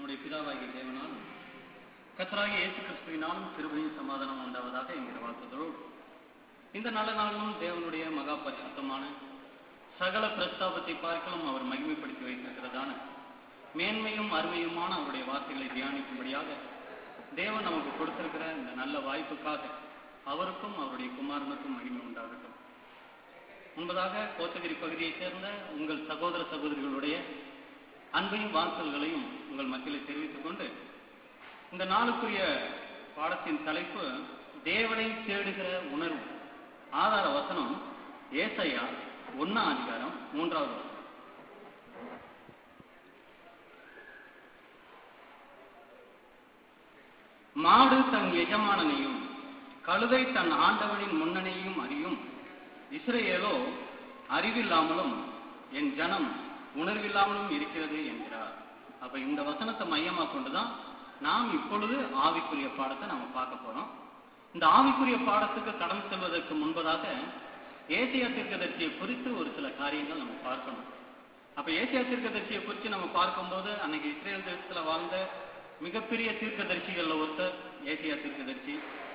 நம்முடைய பிதாவாகிய தேவனாலும் கத்தராகிய இயேசு கிறிஸ்துவினாலும் கிருபையும் சமாதானம் உண்டாவதாக என்கிற வாழ்த்துதலோடு இந்த நல்ல நாளிலும் தேவனுடைய மகா பரிசுத்தமான சகல பிரஸ்தாபத்தை பார்க்கலாம் அவர் மகிமைப்படுத்தி வைத்திருக்கிறதான மேன்மையும் அருமையுமான அவருடைய வார்த்தைகளை தியானிக்கும்படியாக தேவன் நமக்கு கொடுத்திருக்கிற இந்த நல்ல வாய்ப்புக்காக அவருக்கும் அவருடைய குமாரனுக்கும் மகிமை உண்டாகட்டும் முன்பதாக கோத்தகிரி பகுதியைச் சேர்ந்த உங்கள் சகோதர சகோதரிகளுடைய அன்பையும் வாசல்களையும் உங்கள் மத்தியில் தெரிவித்துக் கொண்டு இந்த நாளுக்குரிய பாடத்தின் தலைப்பு தேவனை தேடுகிற உணர்வு ஆதார வசனம் ஏசையா ஒன்னாம் அதிகாரம் மூன்றாவது வசனம் மாடு தன் எஜமானனையும் கழுதை தன் ஆண்டவனின் முன்னணியையும் அறியும் இஸ்ரேலோ அறிவில்லாமலும் என் ஜனம் உணர்வில்லாமலும் இருக்கிறது என்கிறார் அப்ப இந்த வசனத்தை மையமா கொண்டுதான் நாம் இப்பொழுது ஆவிக்குரிய பாடத்தை நாம பார்க்க போறோம் இந்த ஆவிக்குரிய பாடத்துக்கு கடந்து செல்வதற்கு முன்பதாக ஏசியா தீர்க்கதரிசியை குறித்து ஒரு சில காரியங்கள் நம்ம பார்க்கணும் அப்ப ஏசியா தீர்க்கதரிசியை குறித்து நம்ம பார்க்கும்போது அன்னைக்கு இஸ்ரேல் தேசத்துல வாழ்ந்த மிகப்பெரிய தீர்க்கதரிசிகள்ல ஒருத்தர் ஏசியா தீர்க்கதரிசி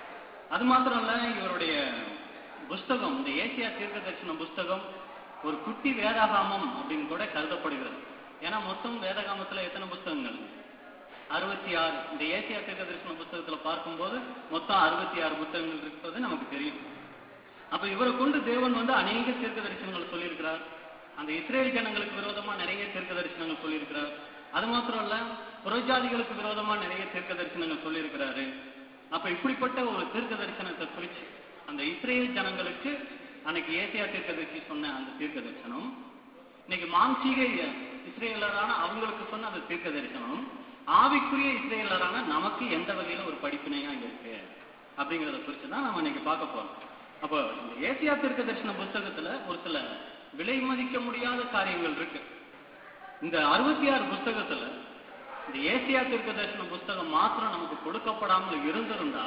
அது மாத்திரம் இல்ல இவருடைய புஸ்தகம் இந்த ஏசியா தீர்க்க தரிசன புஸ்தகம் ஒரு குட்டி வேதாகாமம் அப்படின்னு கூட கருதப்படுகிறது ஏன்னா மொத்தம் வேதகாமத்துல எத்தனை புஸ்தகங்கள் அறுபத்தி ஆறு இந்த ஏசியா தீர்க்க தரிசன புஸ்தகத்துல பார்க்கும்போது மொத்தம் அறுபத்தி ஆறு புத்தகங்கள் இருப்பது நமக்கு தெரியும் அப்ப இவரை கொண்டு தேவன் வந்து அநேக தீர்க்க தரிசனங்கள் சொல்லியிருக்கிறார் அந்த இஸ்ரேல் ஜனங்களுக்கு விரோதமா நிறைய தீர்க்க தரிசனங்கள் சொல்லியிருக்கிறார் அது மாத்திரம் இல்ல புறஜாதிகளுக்கு விரோதமா நிறைய தீர்க்க தரிசனங்கள் சொல்லியிருக்கிறாரு அப்ப இப்படிப்பட்ட ஒரு தீர்க்க தரிசனத்தை குறிச்சு அந்த இஸ்ரேல் ஜனங்களுக்கு அன்னைக்கு ஏசியா தீர்க்க தரிசி சொன்ன அந்த தீர்க்க தரிசனம் இன்னைக்கு மாம்சீக இஸ்ரேலரான அவங்களுக்கு சொன்ன அந்த தீர்க்க தரிசனம் ஆவிக்குரிய இஸ்ரேலரான நமக்கு எந்த வகையில ஒரு படிப்பினையா இருக்கு அப்படிங்கறத குறித்து தான் நம்ம இன்னைக்கு பார்க்க போறோம் அப்போ இந்த ஏசியா தீர்க்க தரிசன புஸ்தகத்துல ஒரு சில விலை மதிக்க முடியாத காரியங்கள் இருக்கு இந்த அறுபத்தி ஆறு புஸ்தகத்துல இந்த ஏசியா தீர்க்க தரிசன புஸ்தகம் மாத்திரம் நமக்கு கொடுக்கப்படாமல் இருந்திருந்தா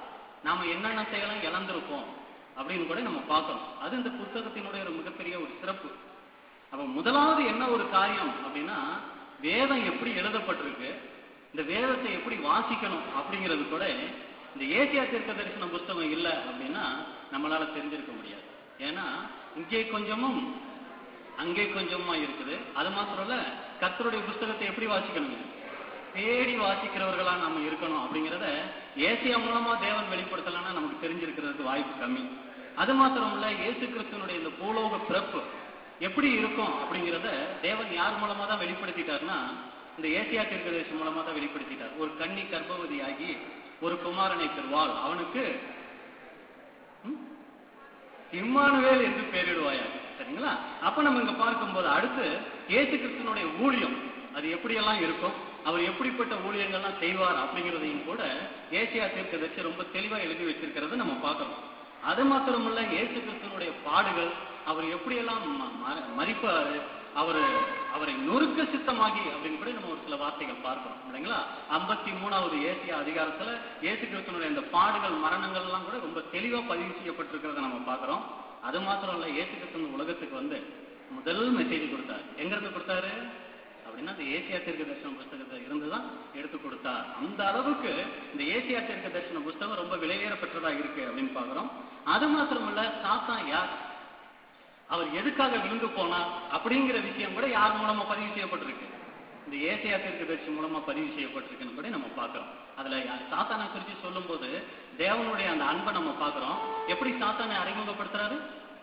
நாம என்னென்ன செய்யலாம் இழந்திருப்போம் அப்படின்னு கூட நம்ம பார்க்கணும் அது இந்த புத்தகத்தினுடைய ஒரு மிகப்பெரிய ஒரு சிறப்பு அப்ப முதலாவது என்ன ஒரு காரியம் அப்படின்னா வேதம் எப்படி எழுதப்பட்டிருக்கு இந்த வேதத்தை எப்படி வாசிக்கணும் அப்படிங்கிறது கூட இந்த ஏசியா தீர்க்க தரிசன புஸ்தகம் இல்லை அப்படின்னா நம்மளால தெரிஞ்சிருக்க முடியாது ஏன்னா இங்கே கொஞ்சமும் அங்கே கொஞ்சமா இருக்குது அது மாத்திரம் இல்ல கத்தருடைய புஸ்தகத்தை எப்படி வாசிக்கணுங்க தேடி வாசிக்கிறவர்களா நம்ம இருக்கணும் அப்படிங்கிறத ஏசியா மூலமா தேவன் வெளிப்படுத்தலன்னா நமக்கு தெரிஞ்சிருக்கிறதுக்கு வாய்ப்பு கம்மி அது மாத்திரம் இல்ல இயேசு கிறிஸ்தனுடைய இந்த பூலோக பிறப்பு எப்படி இருக்கும் அப்படிங்கிறத தேவன் யார் மூலமா தான் வெளிப்படுத்திட்டார்னா இந்த ஏசியா தீர்க்கதரிசி மூலமா தான் வெளிப்படுத்திட்டார் ஒரு கன்னி கர்ப்பவதியாகி ஒரு குமாரனை பெறுவாள் அவனுக்கு இம்மானுவேல் என்று பெயரிடுவாயா சரிங்களா அப்ப நம்ம இங்க பார்க்கும்போது அடுத்து ஏசு கிறிஸ்தனுடைய ஊழியம் அது எப்படியெல்லாம் இருக்கும் அவர் எப்படிப்பட்ட ஊழியங்கள்லாம் செய்வார் அப்படிங்கிறதையும் கூட ஏசியா தீர்க்கதரிசி ரொம்ப தெளிவா எழுதி வச்சிருக்கிறத நம்ம பார்க்கணும் அது மாத்திரமல்ல இயேசு கிறிஸ்தனுடைய பாடுகள் அவர் எப்படியெல்லாம் மதிப்பாரு அவரு அவரை நொறுக்க சித்தமாகி அப்படின்னு கூட நம்ம ஒரு சில வார்த்தைகள் பார்க்கிறோம் இல்லைங்களா ஐம்பத்தி மூணாவது ஏசிய அதிகாரத்துல இயேசு கிறிஸ்தனுடைய இந்த பாடுகள் மரணங்கள் எல்லாம் கூட ரொம்ப தெளிவா பதிவு செய்யப்பட்டிருக்கிறத நம்ம பார்க்கிறோம் அது மாத்திரம் இல்ல இயேசு கிறிஸ்தன் உலகத்துக்கு வந்து முதல் மெசேஜ் கொடுத்தாரு எங்க இருந்து கொடுத்தாரு அப்படின்னா அந்த ஏசியா தீர்க்க தரிசன புஸ்தகத்தை இருந்துதான் எடுத்து கொடுத்தார் அந்த அளவுக்கு இந்த ஏசியா தீர்க்க தரிசன புஸ்தகம் ரொம்ப விலையேற பெற்றதா இருக்கு அப்படின்னு பாக்குறோம் அது மாத்திரமல்ல சாத்தான் யார் அவர் எதுக்காக விழுந்து போனார் அப்படிங்கிற விஷயம் கூட யார் மூலமா பதிவு செய்யப்பட்டிருக்கு இந்த ஏசியா தீர்க்க தரிசி மூலமா பதிவு செய்யப்பட்டிருக்குன்னு கூட நம்ம பாக்குறோம் அதுல சாத்தானை குறித்து சொல்லும் போது தேவனுடைய அந்த அன்பை நம்ம பாக்குறோம் எப்படி சாத்தானை அறிமுகப்படுத்துறாரு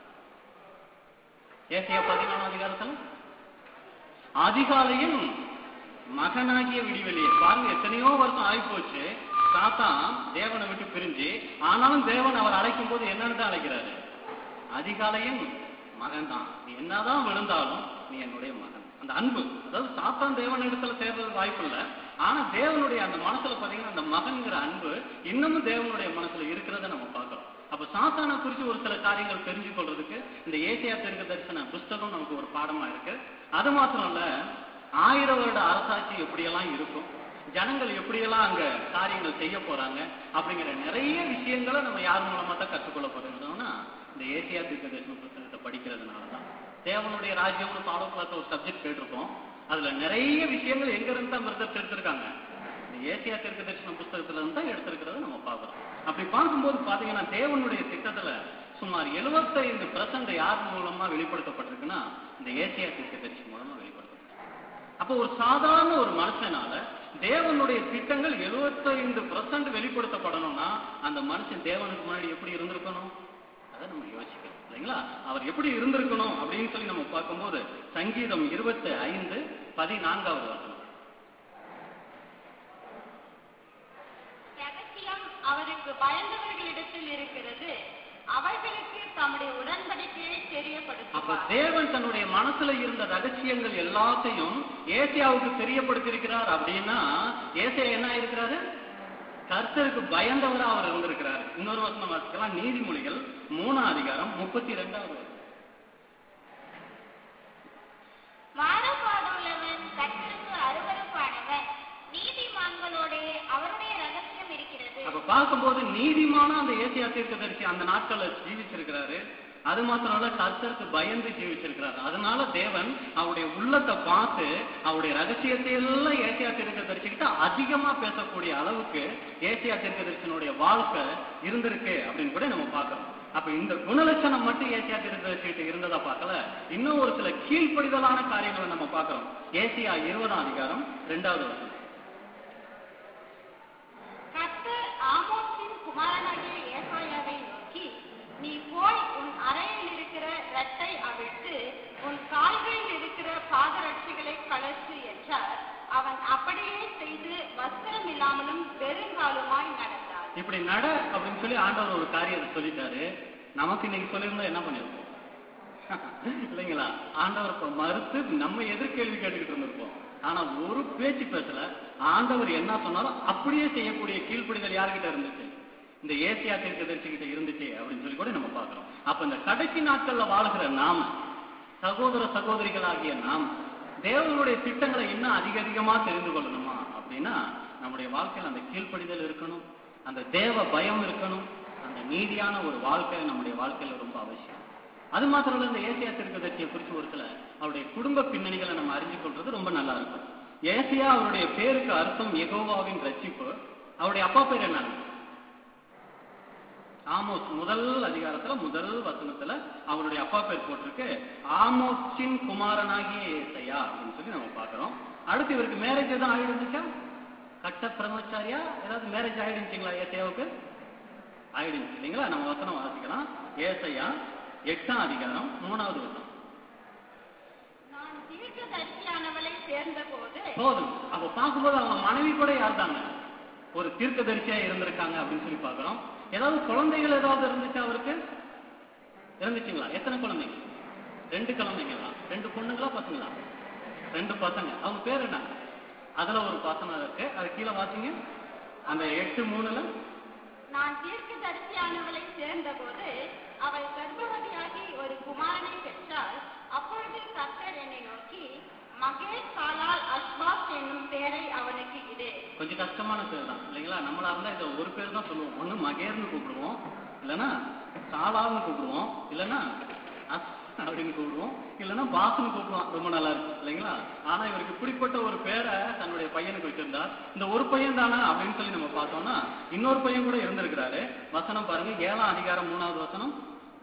ஏசியா பதினாலாம் அதிகாரத்துல அதிகாலையில் மகனாகிய விடிவெளியை பாருங்க எத்தனையோ வருஷம் ஆகிப்போச்சு சாத்தான் தேவனை விட்டு பிரிஞ்சு ஆனாலும் தேவன் அவர் அழைக்கும் போது என்னன்னு தான் அழைக்கிறாரு அதிகாலையும் மகன் தான் நீ என்னதான் விழுந்தாலும் நீ என்னுடைய மகன் அந்த அன்பு அதாவது சாத்தான் தேவன் இடத்துல சேர்றது வாய்ப்பு இல்லை ஆனா தேவனுடைய அந்த மனசுல பாத்தீங்கன்னா அந்த மகன்கிற அன்பு இன்னமும் தேவனுடைய மனசுல இருக்கிறத நம்ம பார்க்கிறோம் அப்ப சாத்தானை குறித்து ஒரு சில காரியங்கள் தெரிஞ்சு கொள்றதுக்கு இந்த ஏசியா தெற்கு தரிசன புஸ்தகம் நமக்கு ஒரு பாடமா இருக்கு அது மாத்திரம் இல்ல ஆயிரம் வருட அரசாட்சி எப்படியெல்லாம் இருக்கும் ஜனங்கள் எப்படியெல்லாம் அங்க காரியங்கள் செய்ய போறாங்க அப்படிங்கிற நிறைய விஷயங்களை நம்ம யார் மூலமா தான் கற்றுக்கொள்ள போறோம்னா இந்த ஏசியா தீர்க்க தரிசன புத்தகத்தை படிக்கிறதுனால தான் தேவனுடைய ராஜ்யம்னு பாடோ கிளாஸ் ஒரு சப்ஜெக்ட் கேட்டிருப்போம் அதுல நிறைய விஷயங்கள் எங்க இருந்து தான் பிரதர்ஸ் எடுத்திருக்காங்க இந்த ஏசியா தெற்கு தரிசன புஸ்தகத்துல இருந்து தான் எடுத்திருக்கிறத நம்ம பார்க்கிறோம் அப்படி பார்க்கும்போது பாத்தீங்கன்னா தேவனுடைய திட்டத்துல சுமார் 75% பிரசன்ட் யார் மூலமா வெளிப்படுத்தப்பட்டிருக்குன்னா இந்த ஏசியா தெற்கு தரிசனம் மூலமா வெளிப்படுத்தப்பட்டிருக்கு அப்போ ஒரு சாதாரண ஒரு மனுஷனால தேவனுடைய திட்டங்கள் 75% பிரசன்ட் வெளிப்படுத்தப்படணும்னா அந்த மனுஷன் தேவனுக்கு முன்னாடி எப்படி இருந்திருக்கணும் அதை நம்ம யோசிக்கணும் இல்லைங்களா அவர் எப்படி இருந்திருக்கணும் அப்படின்னு சொல்லி நம்ம பார்க்கும்போது சங்கீதம் இருபத்தி ஐந்து பதினான்காவது வசனம் ரகசியம் அவருக்கு பயந்தவர்களிடத்தில் இருக்கிறது அவர்களுக்கு தம்முடைய உடன்படிக்கையை அப்ப தெரியப்படுத்துவார் தேவன் தன்னுடைய மனசுல இருந்த ரகசியங்கள் எல்லாத்தையும் ஏசியாவுக்கு தெரியப்படுத்தியிருக்கிறார் அப்படின்னா ஏசியா என்ன இருக்கிறாரு கர்த்தருக்கு பயந்தவரா அவர் இருந்திருக்கிறார் இன்னொரு வசனம் வாசிக்கலாம் நீதிமொழிகள் மூணாம் அதிகாரம் முப்பத்தி ரெண்டாவது வசனம். மாறுபாடுள்ளவன் கர்த்தருக்கு அருவருப்பானவன் நீதிமான்களோடே அவருடைய ரகசியம் இருக்கிறது அப்ப பார்க்கும்போது நீதிமான அந்த ஏசியா தீர்க்கதரிசி அந்த நாட்கள்ல ஜீவிச்சிருக்கிறாரு அது மாத்திரம் இல்ல கர்த்தருக்கு பயந்து ஜீவிச்சிருக்கிறாரு அதனால தேவன் அவருடைய உள்ளத்தை பார்த்து அவருடைய ரகசியத்தை எல்லாம் ஏசியா தீர்க்கதரிசிக்கிட்ட அதிகமா பேசக்கூடிய அளவுக்கு ஏசியா தீர்க்கதரிசனுடைய வாழ்க்கை இருந்திருக்கு அப்படின்னு கூட நம்ம பார்க்கிறோம் அப்ப இந்த குணலட்சணம் மட்டும் ஏசியா தீர்க்கதரிசிகிட்ட இருந்ததா பார்க்கல இன்னும் ஒரு சில கீழ்ப்படிதலான காரியங்களை நம்ம பார்க்கிறோம் ஏசியா இருபதாம் அதிகாரம் ரெண்டாவது வசனம் கர்த்தர் ஆமோஸின் குமாரனாகிய ஏசாயாவை நோக்கி நீ போய் உன் அறையில் இருக்கிற இரட்டை அவிழ்த்து உன் கால்களில் இருக்கிற பாதரட்சிகளை கழற்று என்றார் அவன் அப்படியே செய்து வஸ்திரம் இல்லாமலும் வெறுங்காலுமாய் நடந்தார் இப்படி நட அப்படின்னு சொல்லி ஆண்டவர் ஒரு காரியத்தை சொல்லிட்டாரு நமக்கு இன்னைக்கு சொல்லியிருந்தா என்ன பண்ணிருப்போம் இல்லைங்களா ஆண்டவர் இப்ப மறுத்து நம்ம எதிர்கேள்வி கேட்டுக்கிட்டு இருந்திருப்போம் ஆனா ஒரு பேச்சு பேசல ஆண்டவர் என்ன சொன்னாலும் அப்படியே செய்யக்கூடிய கீழ்ப்படிதல் யார்கிட்ட இருந்துச்சு இந்த ஏசியா தீர்க்கதரிசிகிட்ட இருந்துச்சு அப்படின்னு சொல்லி கூட நம்ம பார்க்கிறோம் அப்ப இந்த கடைசி நாட்கள்ல வாழ்கிற நாம சகோதர சகோதரிகளாகிய நாம் தேவனுடைய திட்டங்களை இன்னும் அதிக அதிகமா தெரிந்து கொள்ளணுமா அப்படின்னா நம்முடைய வாழ்க்கையில் அந்த கீழ்ப்படிதல் இருக்கணும் அந்த தேவ பயம் இருக்கணும் அந்த நீதியான ஒரு வாழ்க்கை நம்முடைய வாழ்க்கையில ரொம்ப அவசியம் அது மாத்திரம் இல்ல இந்த ஏசியா தீர்க்கதரிசியை குறித்து ஒரு சில அவருடைய குடும்ப பின்னணிகளை நம்ம அறிஞ்சு கொள்றது ரொம்ப நல்லா இருக்கும் ஏசியா அவருடைய பேருக்கு அர்த்தம் யெகோவாவின் ரட்சிப்பு அவருடைய அப்பா பேர் என்ன ஆமோஸ் முதல் அதிகாரத்துல முதல் வசனத்துல அவருடைய அப்பா பேர் போட்டிருக்கு ஆமோஸின் குமாரனாகிய ஏசையா அப்படின்னு சொல்லி நம்ம பார்க்கிறோம் அடுத்து இவருக்கு மேரேஜ் எதுவும் ஆயிடுச்சுச்சா கட்ட பிரம்மச்சாரியா ஏதாவது மேரேஜ் ஆயிடுச்சுங்களா ஏசையாவுக்கு ஆயிடுச்சு இல்லைங்களா நம்ம வசனம் வாசிக்கலாம் ஏசையா எட்டாம் அதிகாரம் மூணாவது வசனம் நான் தீர்க்கதரிசியானவளை சேர்ந்தபோது போதும் அப்ப பார்க்கும்போது அவங்க மனைவி கூட யார் தாங்க ஒரு தீர்க்கதரிசியா இருந்திருக்காங்க அப்படின்னு சொல்லி பார்க்கிறோம் ஏதாவது குழந்தைகள் ஏதாவது இருந்துச்சா அவருக்கு இருந்துச்சுங்களா எத்தனை குழந்தைங்க ரெண்டு குழந்தைங்களா ரெண்டு பொண்ணுங்களா பசங்களா ரெண்டு பசங்க அவங்க பேர் என்ன அதுல ஒரு பசங்க இருக்கு அது கீழே வாசிங்க அந்த எட்டு மூணுல நான் தீர்க்கதரிசியானவளை சேர்ந்தபோது அவள் கர்ப்பவதியாகி ஒரு குமாரனை பெற்றாள் அப்பொழுது கர்த்தர் என்னை நோக்கி மகேஷ் காலால் அஸ்பாஸ் என்னும் பெயரை அவனுக்கு இடு கொஞ்சம் கஷ்டமான பேர் தான் இல்லைங்களா நம்மளா இருந்தா இதை ஒரு பேர் தான் சொல்லுவோம் ஒண்ணு மகேர்னு கூப்பிடுவோம் இல்லைன்னா சாலான்னு கூப்பிடுவோம் இல்லைன்னா அஸ் அப்படின்னு கூப்பிடுவோம் இல்லைன்னா பாஸ்னு கூப்பிடுவோம் ரொம்ப நல்லா இருக்கு இல்லைங்களா ஆனா இவருக்கு இப்படிப்பட்ட ஒரு பேரை தன்னுடைய பையனுக்கு வச்சிருந்தார் இந்த ஒரு பையன் தானே அப்படின்னு சொல்லி நம்ம பார்த்தோம்னா இன்னொரு பையன் கூட இருந்திருக்கிறாரு வசனம் பாருங்க ஏழாம் அதிகாரம் மூணாவது வசனம்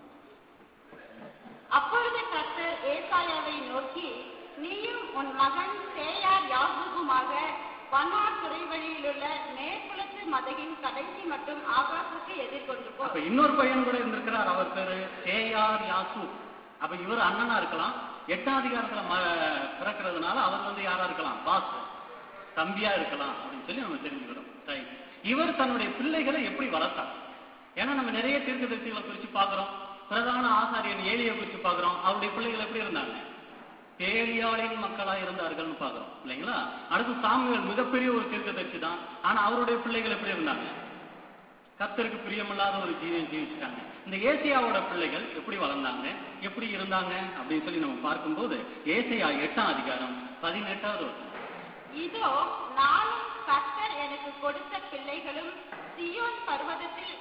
அப்பொழுது கர்த்தர் ஏசாயாவை நோக்கி நீயும் உன் மகன் சேயார் யாகுகுமாக வன்னார் துறைவழியில் உள்ள மேற்குலத்து மதகின் கடைசி மட்டும் ஆகாசுக்கு எதிர்கொண்டு போ அப்ப இன்னொரு பையன் கூட இருந்திருக்கிறார் அவர் பேரு சேயார் யாசு அப்ப இவர் அண்ணனா இருக்கலாம் எட்டாம் அதிகாரத்துல ம- பிறக்கிறதுனால அவர் வந்து யாரா இருக்கலாம் பாஸ் தம்பியா இருக்கலாம் அப்படின்னு சொல்லி நம்ம தெரிஞ்சுக்கிறோம் ரைட் இவர் தன்னுடைய பிள்ளைகளை எப்படி வளர்த்தார் ஏன்னா நம்ம நிறைய தீர்க்கதரிசிகளை குறிச்சு பார்க்கிறோம் பிரதான ஆசாரியன் ஏலியை குறிச்சு பார்க்கிறோம் அவருடைய பிள்ளைகள் எப்படி இருந்தாங்க பேரியாளின் மக்களா இருந்தார்கள்னு பார்க்கிறோம் இல்லைங்களா அடுத்து சாமுவேல் மிகப்பெரிய ஒரு தீர்க்கதரிசி தான் ஆனா அவருடைய பிள்ளைகள் எப்படி இருந்தாங்க கர்த்தருக்கு பிரியமில்லாத ஒரு ஜீவியம் ஜீவிச்சிட்டாங்க இந்த ஏசியாவோட பிள்ளைகள் எப்படி வளர்ந்தாங்க எப்படி இருந்தாங்க அப்படின்னு சொல்லி நம்ம பார்க்கும்போது ஏசியா எட்டாம் அதிகாரம் பதினெட்டாவது வசனம். இதோ நானும் கர்த்தர் எனக்கு கொடுத்த பிள்ளைகளும் சியோன் பர்வதத்தில்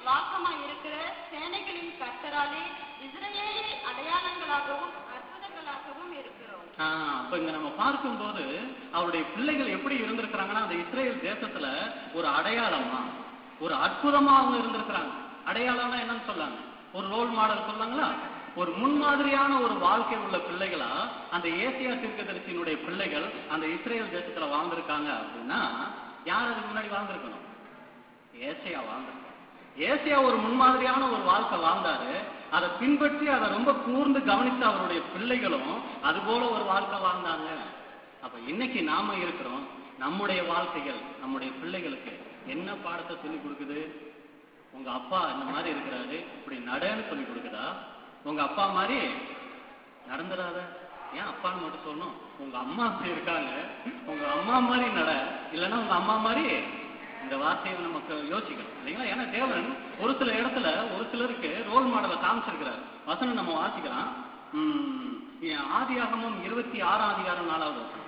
வாசமாயிருக்கிற சேனைகளின் கர்த்தராலே இஸ்ரவேலில் அடையாளங்களாகவும் அற்புதங்களாகவும் இருக்கிறோம் ஆஹ் அப்ப இங்க நம்ம பார்க்கும்போது அவருடைய பிள்ளைகள் எப்படி இருந்திருக்கிறாங்கன்னா அந்த இஸ்ரேல் தேசத்துல ஒரு அடையாளமா ஒரு அற்புதமா அவங்க இருந்திருக்கிறாங்க அடையாளம்னா என்னன்னு சொல்லாங்க ஒரு ரோல் மாடல் சொல்லாங்களா ஒரு முன்மாதிரியான ஒரு வாழ்க்கை உள்ள பிள்ளைகளா அந்த ஏசியா தீர்க்கதரிசியினுடைய பிள்ளைகள் அந்த இஸ்ரேல் தேசத்துல வாழ்ந்திருக்காங்க அப்படின்னா யார் அதுக்கு முன்னாடி வாழ்ந்திருக்கணும் ஏசியா வாழ்ந்திருக்கணும் ஏசியா ஒரு முன்மாதிரியான ஒரு வாழ்க்கை வாழ்ந்தாரு அதை பின்பற்றி அதை ரொம்ப கூர்ந்து கவனித்த அவருடைய பிள்ளைகளும் அது போல ஒரு வாழ்க்கை வாழ்ந்தாங்க அப்ப இன்னைக்கு நாம இருக்கிறோம் நம்முடைய வாழ்க்கைகள் நம்முடைய பிள்ளைகளுக்கு என்ன பாடத்தை சொல்லி கொடுக்குது உங்க அப்பா இந்த மாதிரி இருக்கிறாரு இப்படி நடன்னு சொல்லி கொடுக்குதா உங்க அப்பா மாதிரி நடந்துடாத ஏன் அப்பான்னு மட்டும் சொல்லணும் உங்க அம்மா அப்படி இருக்காங்க உங்க அம்மா மாதிரி நட இல்லைன்னா உங்க அம்மா மாதிரி இந்த வார்த்தையை நமக்கு யோசிக்கணும் இல்லைங்களா ஏன்னா தேவன் ஒரு சில இடத்துல ஒரு சிலருக்கு ரோல் மாடலை காமிச்சிருக்கிறார் வசனம் நம்ம வாசிக்கலாம் உம் ஆதியாகமம் இருபத்தி ஆறாம் அதிகாரம் நாலாவது வசனம்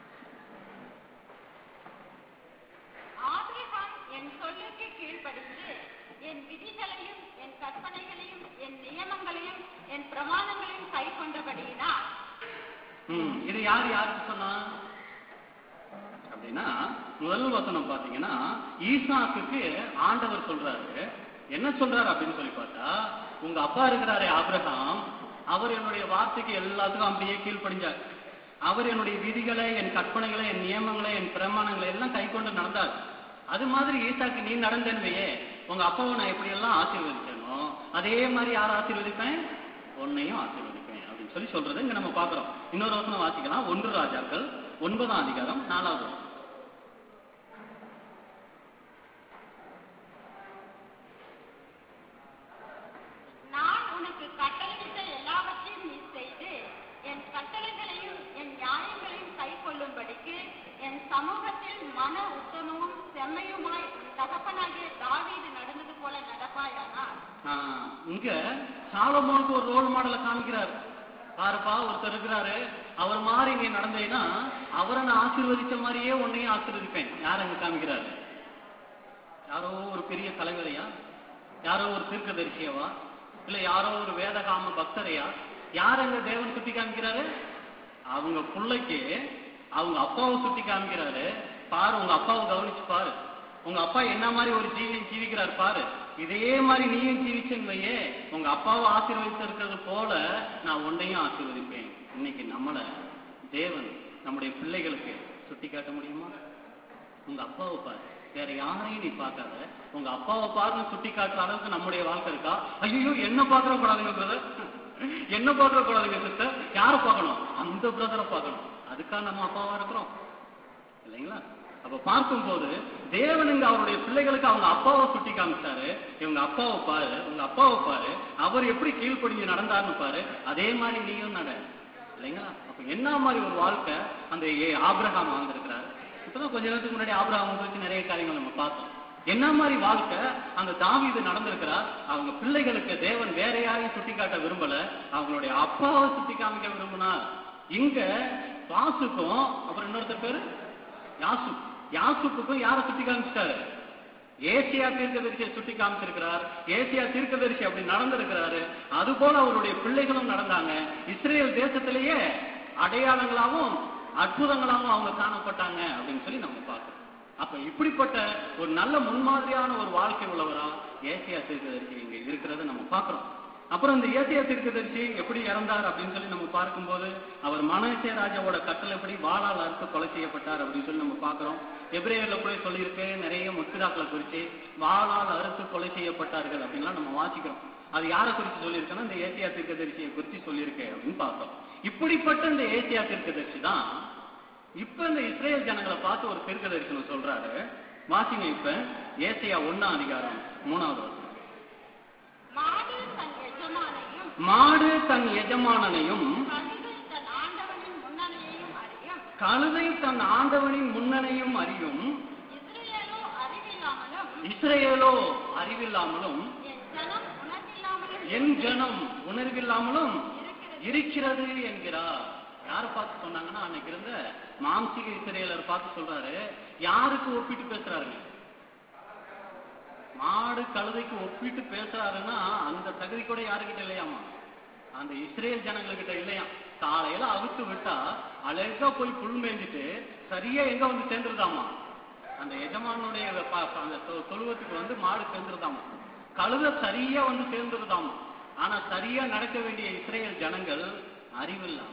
ஆபிரகாம் என் சொல்லுக்கு கீழ்ப்படிந்து என் விதிகளையும் என் கற்பனைகளையும் என் நியமங்களையும் என் பிரமாணங்களையும் கை கொண்டபடியினால் ம், இது யார் யாருக்கு சொன்னா அப்படின்னா முதல் வசனம் பாத்தீங்கன்னா ஈசாக்குக்கு ஆண்டவர் சொல்றாரு என்ன சொல்றாரு அப்படின்னு சொல்லி பார்த்தா உங்க அப்பா இருக்கிறாரே ஆபிரகாம் அவர் என்னுடைய வார்த்தைக்கு எல்லாத்துக்கும் அப்படியே கீழ்ப்படிஞ்சார் அவர் என்னுடைய விதிகளை என் கற்பனைகளை என் நியமங்களை என் பிரமாணங்களை எல்லாம் கை கொண்டு நடந்தார் அது மாதிரி ஈசாக்கு நீ நடந்தேன்வையே உங்க அப்பாவை நான் எப்படி எல்லாம் ஆசீர்வதிச்சேனோ அதே மாதிரி யார் ஆசீர்வதிப்பேன் உன்னையும் ஆசீர்வதிப்பேன் அப்படின்னு சொல்லி சொல்றது இங்க நம்ம பாக்குறோம் இன்னொரு வசனம் வாசிக்கலாம் ஒன்று ராஜாக்கள் ஒன்பதாம் அதிகாரம் நாலாவது வசனம். நான் உனக்கு கட்டளையிட்ட எல்லாவற்றையும் நீ செய்து என் கட்டளைகளையும் என் நியாயங்களையும் கை கொள்ளும்படிக்கு என் சமூகத்தில் மன உத்தமமும் செம்மையுமாய் உன் தகப்பனாகிய தாவீது நடந்தது போல நடப்பாயானால் ஆஹ், இங்க சாலமோனுக்கு ஒரு ரோல் மாடலை காமிக்கிறார் பாருப்பா ஒருத்தர் இருக்கிறாரு அவர் மாதிரி நீ நடந்தேன்னா அவரை நான் ஆசீர்வதிச்ச மாதிரியே உன்னையும் ஆசீர்வதிப்பேன் யார் அங்க காமிக்கிறாரு யாரோ ஒரு பெரிய தலைவரையா யாரோ ஒரு தீர்க்கதரிசியவா இல்ல யாரோ ஒரு வேதகாம பக்தரையா யார் அங்க தேவன் சுட்டி காமிக்கிறாரு அவங்க பிள்ளைக்கு அவங்க அப்பாவை சுட்டி காமிக்கிறாரு பாரு உங்க அப்பாவை கவனிச்சு பாரு உங்க அப்பா என்ன மாதிரி ஒரு ஜீவியம் ஜீவிக்கிறார் பாரு இதே மாதிரி நீயும் ஜீவிச்சேன்னு வையே உங்க அப்பாவை ஆசீர்வதித்து இருக்கிறது போல நான் உன்னையும் ஆசீர்வதிப்பேன் இன்னைக்கு நம்மள தேவன் நம்முடைய பிள்ளைகளுக்கு சுட்டி காட்ட முடியுமா உங்க அப்பாவை பாரு வேற யாரையும் நீ பார்க்காத உங்க அப்பாவை பாருன்னு சுட்டி காட்டுற அளவுக்கு நம்முடைய வாழ்க்கை இருக்கா ஐயோ என்ன பாக்குற கூடாதுங்க பிரதர் என்ன பாக்குற கூடாதுங்க சிஸ்டர் யாரை பார்க்கணும் அந்த பிரதரை பார்க்கணும் அதுக்காக நம்ம அப்பாவா இருக்கிறோம் இல்லைங்களா அப்ப பார்க்கும்போது தேவன் இங்க அவருடைய பிள்ளைகளுக்கு அவங்க அப்பாவை சுட்டி காமிச்சாரு இவங்க அப்பாவை பாரு உங்க அப்பாவை பாரு அவர் எப்படி கீழ்ப்படிஞ்சு நடந்தாருன்னு பாரு அதே மாதிரி நீயும் நட இல்லைங்களா அப்ப என்ன மாதிரி ஒரு வாழ்க்கை அந்த ஏ- ஆபிரகாம் வாழ்ந்திருக்கிறாரு இப்பதான் கொஞ்ச நேரத்துக்கு முன்னாடி ஆபிரகாம் குறித்து நிறைய காரியங்கள் நம்ம பார்த்தோம் என்ன மாதிரி வாழ்க்கை அந்த தாவீது நடந்திருக்கிறார் அவங்க பிள்ளைகளுக்கு தேவன் வேற யாரையும் சுட்டி காட்ட விரும்பல அவங்களுடைய அப்பாவை சுட்டி காமிக்க விரும்பினார் இங்க வாசுக்கும் அப்புறம் இன்னொருத்தர் பேரு யாசு யாசுப்புக்கும் யாரை சுட்டி காமிச்சிட்டாரு ஏசியா தீர்க்கதரிசியை சுட்டி காமிச்சிருக்கிறார் ஏசியா தீர்க்கதரிசி அப்படி நடந்திருக்கிறாரு அது போல அவருடைய பிள்ளைகளும் நடந்தாங்க இஸ்ரேல் தேசத்திலேயே அடையாளங்களாகவும் அற்புதங்களாகவும் அவங்க காணப்பட்டாங்க அப்படின்னு சொல்லி நம்ம பார்க்கிறோம் அப்ப இப்படிப்பட்ட ஒரு நல்ல முன்மாதிரியான ஒரு வாழ்க்கை உள்ளவரா ஏசியா தீர்க்கதரிசி இங்க இருக்கிறத நம்ம பார்க்கிறோம் அப்புறம் இந்த ஏசியா தீர்க்கதரிசி எப்படி இறந்தார் அப்படின்னு சொல்லி நம்ம பார்க்கும்போது அவர் மனசே ராஜாவோட கட்டளைப்படி வாளால் அறுத்து கொலை செய்யப்பட்டார் அப்படின்னு சொல்லி நம்ம பார்க்கிறோம் எபிரேயர்ல கூட சொல்லியிருக்கு நிறைய முத்திராக்களை குறித்து வாளால் அறுத்து கொலை செய்யப்பட்டார்கள் அப்படின்லாம் நம்ம வாசிக்கிறோம் அது யாரை குறித்து சொல்லியிருக்கேன்னா இந்த ஏசியா தீர்க்கதரிசியை குறித்து சொல்லியிருக்கு அப்படின்னு பார்த்தோம் இப்படிப்பட்ட இந்த ஏசியா தீர்க்கதரிசி தான் இப்ப இந்த இஸ்ரேல் ஜனங்களை பார்த்து ஒரு தீர்க்கதரிசனம் சொல்றாரு வாசிங்க இப்ப ஏசியா ஒண்ணாம் அதிகாரம் மூணாவது வசனம். மாடு தன் எஜமானையும் மாடு தன் எஜமானனையும் கழுதை தன் ஆண்டவனின் முன்னணியையும் அறியும் கழுதை தன் ஆண்டவனின் முன்னணையும் அறியும் இஸ்ரேலோ அறிவில்லாமலும் இஸ்ரேலோ அறிவில்லாமலும் என் ஜனம் உணர்வில்லாமலும் என் ஜனம் உணர்வில்லாமலும் இருக்கிறது இருக்கிறது என்கிறார் யாரை பார்த்து சொன்னாங்கன்னா அன்னைக்கு இருந்த மாம்சீக இஸ்ரேலர் பார்த்து சொல்றாரு யாருக்கு ஒப்பிட்டு பேசுறாருங்க மாடு கழுதைக்கு ஒப்பிட்டு பேசுறாருன்னா அந்த தகுதி கூட யாருக்கிட்ட இல்லையாமா அந்த இஸ்ரேல் ஜனங்கள்கிட்ட இல்லையா காலையில அவுத்து விட்டா அழகா போய் புல் மேய்ஞ்சிட்டு சரியா எங்க வந்து சேர்ந்துருதாமா அந்த எஜமானுடைய ப- ப- அந்த தொ- தொழுவத்துக்கு வந்து மாடு சேர்ந்துருதாமா கழுத சரியா வந்து சேர்ந்துருதாமா ஆனா சரியா நடக்க வேண்டிய இஸ்ரேல் ஜனங்கள் அறிவில்லாம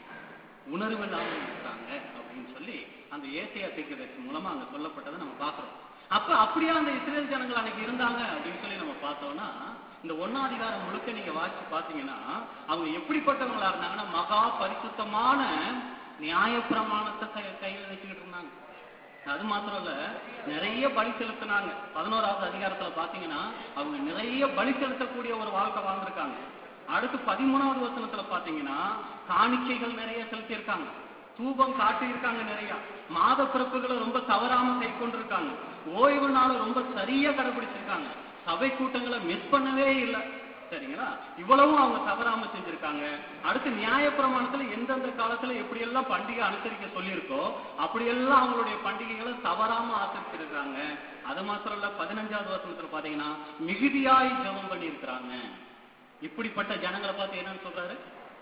உணர்வு இல்லாமல் இருக்காங்க அப்படின்னு சொல்லி அந்த ஏசியா தீர்க்கதரிசி மூலமா அங்க சொல்லப்பட்டதை நம்ம பார்க்கிறோம் அப்ப அப்படியே அந்த இஸ்ரேல் ஜனங்கள் அன்னைக்கு இருந்தாங்க அப்படின்னு சொல்லி நம்ம பார்த்தோம்னா இந்த ஒன்னாம் அதிகாரம் முழுக்க நீங்க வாசிச்சு பார்த்தீங்கன்னா அவங்க எப்படிப்பட்டவங்களா இருந்தாங்கன்னா மகா பரிசுத்தமான நியாயப்பிரமாணத்தை கை- கையில வச்சுக்கிட்டு இருந்தாங்க அது மாத்திரம் இல்ல நிறைய பலி செலுத்தினாங்க பதினோராவது அதிகாரத்துல பாத்தீங்கன்னா அவங்க நிறைய பலி செலுத்தக்கூடிய ஒரு வாழ்க்கை வாழ்ந்திருக்காங்க அடுத்து பதிமூணாவது வசனத்துல பாத்தீங்கன்னா காணிக்கைகள் நிறைய செலுத்தியிருக்காங்க தூபம் காட்டியிருக்காங்க நிறைய மாத பிறப்புகளை ரொம்ப தவறாம கை கொண்டிருக்காங்க ஓய்வு நாளை ரொம்ப சரியா கடைபிடிச்சிருக்காங்க சபை கூட்டங்களை மிஸ் பண்ணவே இல்லை சரிங்களா இவ்வளவும் அவங்க தவறாம செஞ்சிருக்காங்க அடுத்து நியாயப்பிரமாணத்துல எந்தெந்த காலத்துல எப்படியெல்லாம் பண்டிகை அனுசரிக்க சொல்லியிருக்கோ அப்படியெல்லாம் அவங்களுடைய பண்டிகைகளை தவறாம ஆசரிச்சிருக்காங்க அது மாத்திரம் இல்ல பதினஞ்சாவது வசனத்துல பாத்தீங்கன்னா மிகுதியாய் ஜெபம் பண்ணி இருக்கிறாங்க இப்படிப்பட்ட ஜனங்களை பார்த்து என்னன்னு சொல்றாரு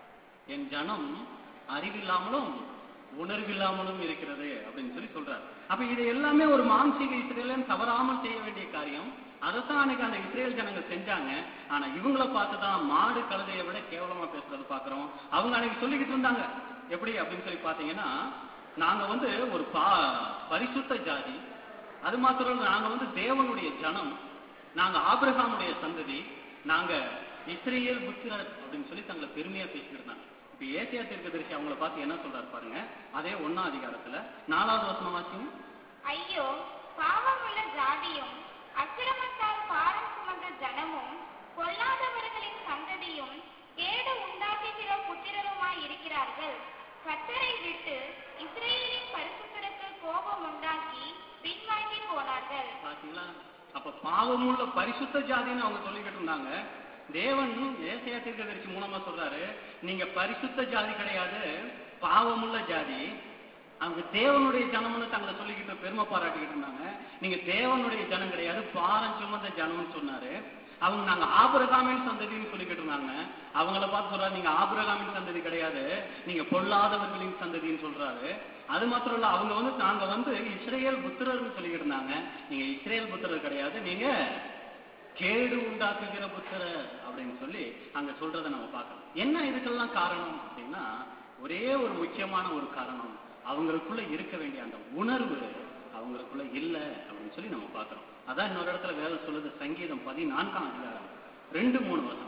என் ஜனம் அறிவில்லாமலும் உணர்வில்லாமலும் இருக்கிறது அப்படின்னு சொல்லி சொல்றாரு அப்ப இது எல்லாமே ஒரு மாம்சீக இஸ்ரேலன் தவறாமல் செய்ய வேண்டிய காரியம் அதைத்தான் அன்னைக்கு அந்த இஸ்ரேல் ஜனங்கள் செஞ்சாங்க ஆனா இவங்கள பார்த்து தான் மாடு கழுதையை விட கேவலமா பேசுறது பாக்குறோம் அவங்க அன்னைக்கு சொல்லிக்கிட்டு இருந்தாங்க எப்படி அப்படின்னு சொல்லி பாத்தீங்கன்னா நாங்க வந்து ஒரு பா பரிசுத்த ஜாதி அது மாத்திரம் இல்ல, நாங்க வந்து தேவனுடைய ஜனம் நாங்க ஆபிரகாமுடைய சந்ததி நாங்க இஸ்ரேல் புத்திரர் அப்படின்னு சொல்லி தங்களை பெருமையா பேசிட்டு இருந்தாங்க இப்ப ஏசியா தீர்க்கதரிசி அவங்கள பார்த்து என்ன சொல்றாரு பாருங்க அதே ஒண்ணாம் அதிகாரத்துல நாலாவது வசனம் வாசிங்க ஐயோ பாவமுள்ள ஜாதியும் அக்கிரமத்தால் பாரம் சுமந்த ஜனமும் பொல்லாதவர்களின் சந்ததியும் கேடு உண்டாக்குகிற புத்திரருமாய் இருக்கிறார்கள் கத்தரை விட்டு இஸ்ரேலின் பரிசுத்தருக்கு கோபம் உண்டாக்கி பின்வாங்கி போனார்கள் பாத்தீங்களா அப்ப பாவமுள்ள பரிசுத்த ஜாதின்னு அவங்க சொல்லிக்கிட்டு இருந்தாங்க தேவன் ஏசியா தீர்க்கதரிசி மூலமா சொல்றாரு நீங்க பரிசுத்த ஜாதி கிடையாது பாவமுள்ள ஜாதி அவங்க தேவனுடைய ஜனம்னு தங்களை சொல்லிக்கிட்டு பெருமை பாராட்டிக்கிட்டு இருந்தாங்க நீங்க தேவனுடைய ஜனம் கிடையாது பாரம் சுமந்த ஜனம்னு சொன்னாரு அவங்க நாங்க ஆபிரகாமின் சந்ததின்னு சொல்லிக்கிட்டு இருந்தாங்க அவங்கள பார்த்து சொல்றாரு நீங்க ஆபிரகாமின் சந்ததி கிடையாது நீங்க பொல்லாதவர்களின் சந்ததின்னு சொல்றாரு அது மாத்திரம் இல்ல அவங்க வந்து நாங்க வந்து இஸ்ரேல் புத்திரர்னு சொல்லிக்கிட்டு இருந்தாங்க நீங்க இஸ்ரேல் புத்திரர் கிடையாது நீங்க கேடு உண்டாக்குகிற புத்திரர் அப்படின்னு சொல்லி அங்க சொல்றதை நம்ம பார்க்கலாம் என்ன இதுக்கெல்லாம் காரணம் அப்படின்னா ஒரே ஒரு முக்கியமான ஒரு காரணம் அவங்களுக்குள்ள இருக்க வேண்டிய அந்த உணர்வு அவங்களுக்குள்ள இல்ல அப்படின்னு சொல்லி நம்ம பார்க்கிறோம் அதான் இன்னொரு இடத்துல வேதம் சொல்லுது சங்கீதம் பதினான்காம் அதிகாரம் ரெண்டு மூணு வசனம்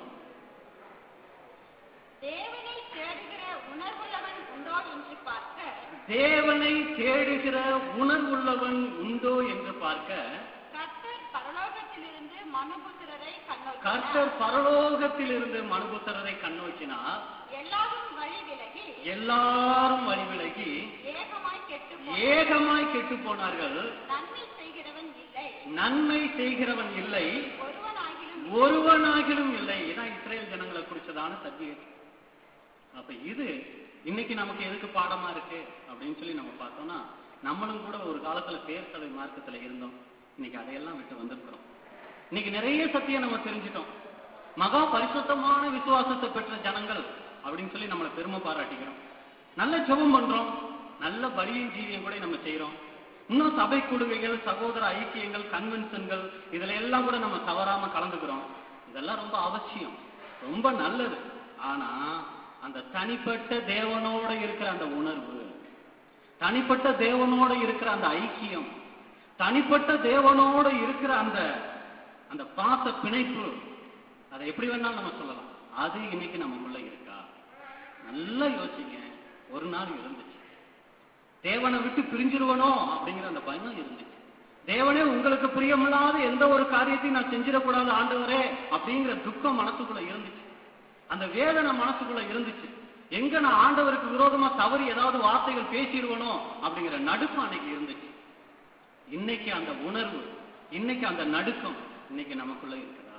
தேவனை தேடுகிற உணர்வுள்ளவன் உண்டோ என்று பார்க்க தேவனை தேடுகிற உணர்வுள்ளவன் உண்டோ என்று பார்க்க கர்த்தர் பரலோகத்திலிருந்து மனுபுத்திரரை கண்ணோக்கினார் கர்த்தர் பரலோகத்திலிருந்து மனுபுத்திரரை கண்ணோக்கினார் எல்லாரும் வழி விலகி எல்லாரும் வழி விலகி ஏகமாய் கெட்டு ஏகமாய் கெட்டு போனார்கள் நன்மை செய்கிறவன் இல்லை நன்மை செய்கிறவன் இல்லை ஒருவனாகிலும் ஒருவனாகிலும் இல்லை இதான் இஸ்ரேல் ஜனங்களை குறிச்சதான சத்தியம் அப்ப இது இன்னைக்கு நமக்கு எதுக்கு பாடமா இருக்கு அப்படின்னு சொல்லி நம்ம பார்த்தோம்னா நம்மளும் கூட ஒரு காலத்துல பேர் சபை மார்க்கத்துல இருந்தோம் இன்னைக்கு அதையெல்லாம் விட்டு வந்திருக்கிறோம் இன்னைக்கு நிறைய சத்தியம் நம்ம தெரிஞ்சிட்டோம் மகா பரிசுத்தமான விசுவாசத்தை பெற்ற ஜனங்கள் அப்படின்னு சொல்லி நம்மளை பெருமை பாராட்டிக்கிறோம் நல்ல ஜெபம் பண்றோம் நல்ல பலியும் ஜீவியம் கூட நம்ம செய்றோம் இன்னும் சபை கொடுவைகள் சகோதர ஐக்கியங்கள் கன்வென்ஷன்கள் இதுல எல்லாம் கூட நம்ம தவறாம கலந்துக்கிறோம் இதெல்லாம் ரொம்ப அவசியம் ரொம்ப நல்லது ஆனா அந்த தனிப்பட்ட தேவனோட இருக்கிற அந்த உணர்வு தனிப்பட்ட தேவனோட இருக்கிற அந்த ஐக்கியம் தனிப்பட்ட தேவனோட இருக்கிற அந்த அந்த பாச பிணைப்பு அதை எப்படி வேணாலும் நம்ம சொல்லலாம் அது இன்னைக்கு நமக்குள்ள இருக்கா நல்லா யோசிங்க ஒரு நாள் இருந்துச்சு தேவனை விட்டு பிரிஞ்சிருவனோ அப்படிங்கிற அந்த பயம் இருந்துச்சு தேவனே உங்களுக்கு பிரியமில்லாத எந்த ஒரு காரியத்தையும் நான் செஞ்சிடக்கூடாது ஆண்டவரே அப்படிங்கிற துக்கம் மனசுக்குள்ள இருந்துச்சு அந்த வேதனை மனசுக்குள்ள இருந்துச்சு எங்க நான் ஆண்டவருக்கு விரோதமா தவறி ஏதாவது வார்த்தைகள் பேசிடுவனோ அப்படிங்கிற நடுக்கம் அன்னைக்கு இருந்துச்சு இன்னைக்கு அந்த உணர்வு இன்னைக்கு அந்த நடுக்கம் இன்னைக்கு நமக்குள்ள இருக்குதா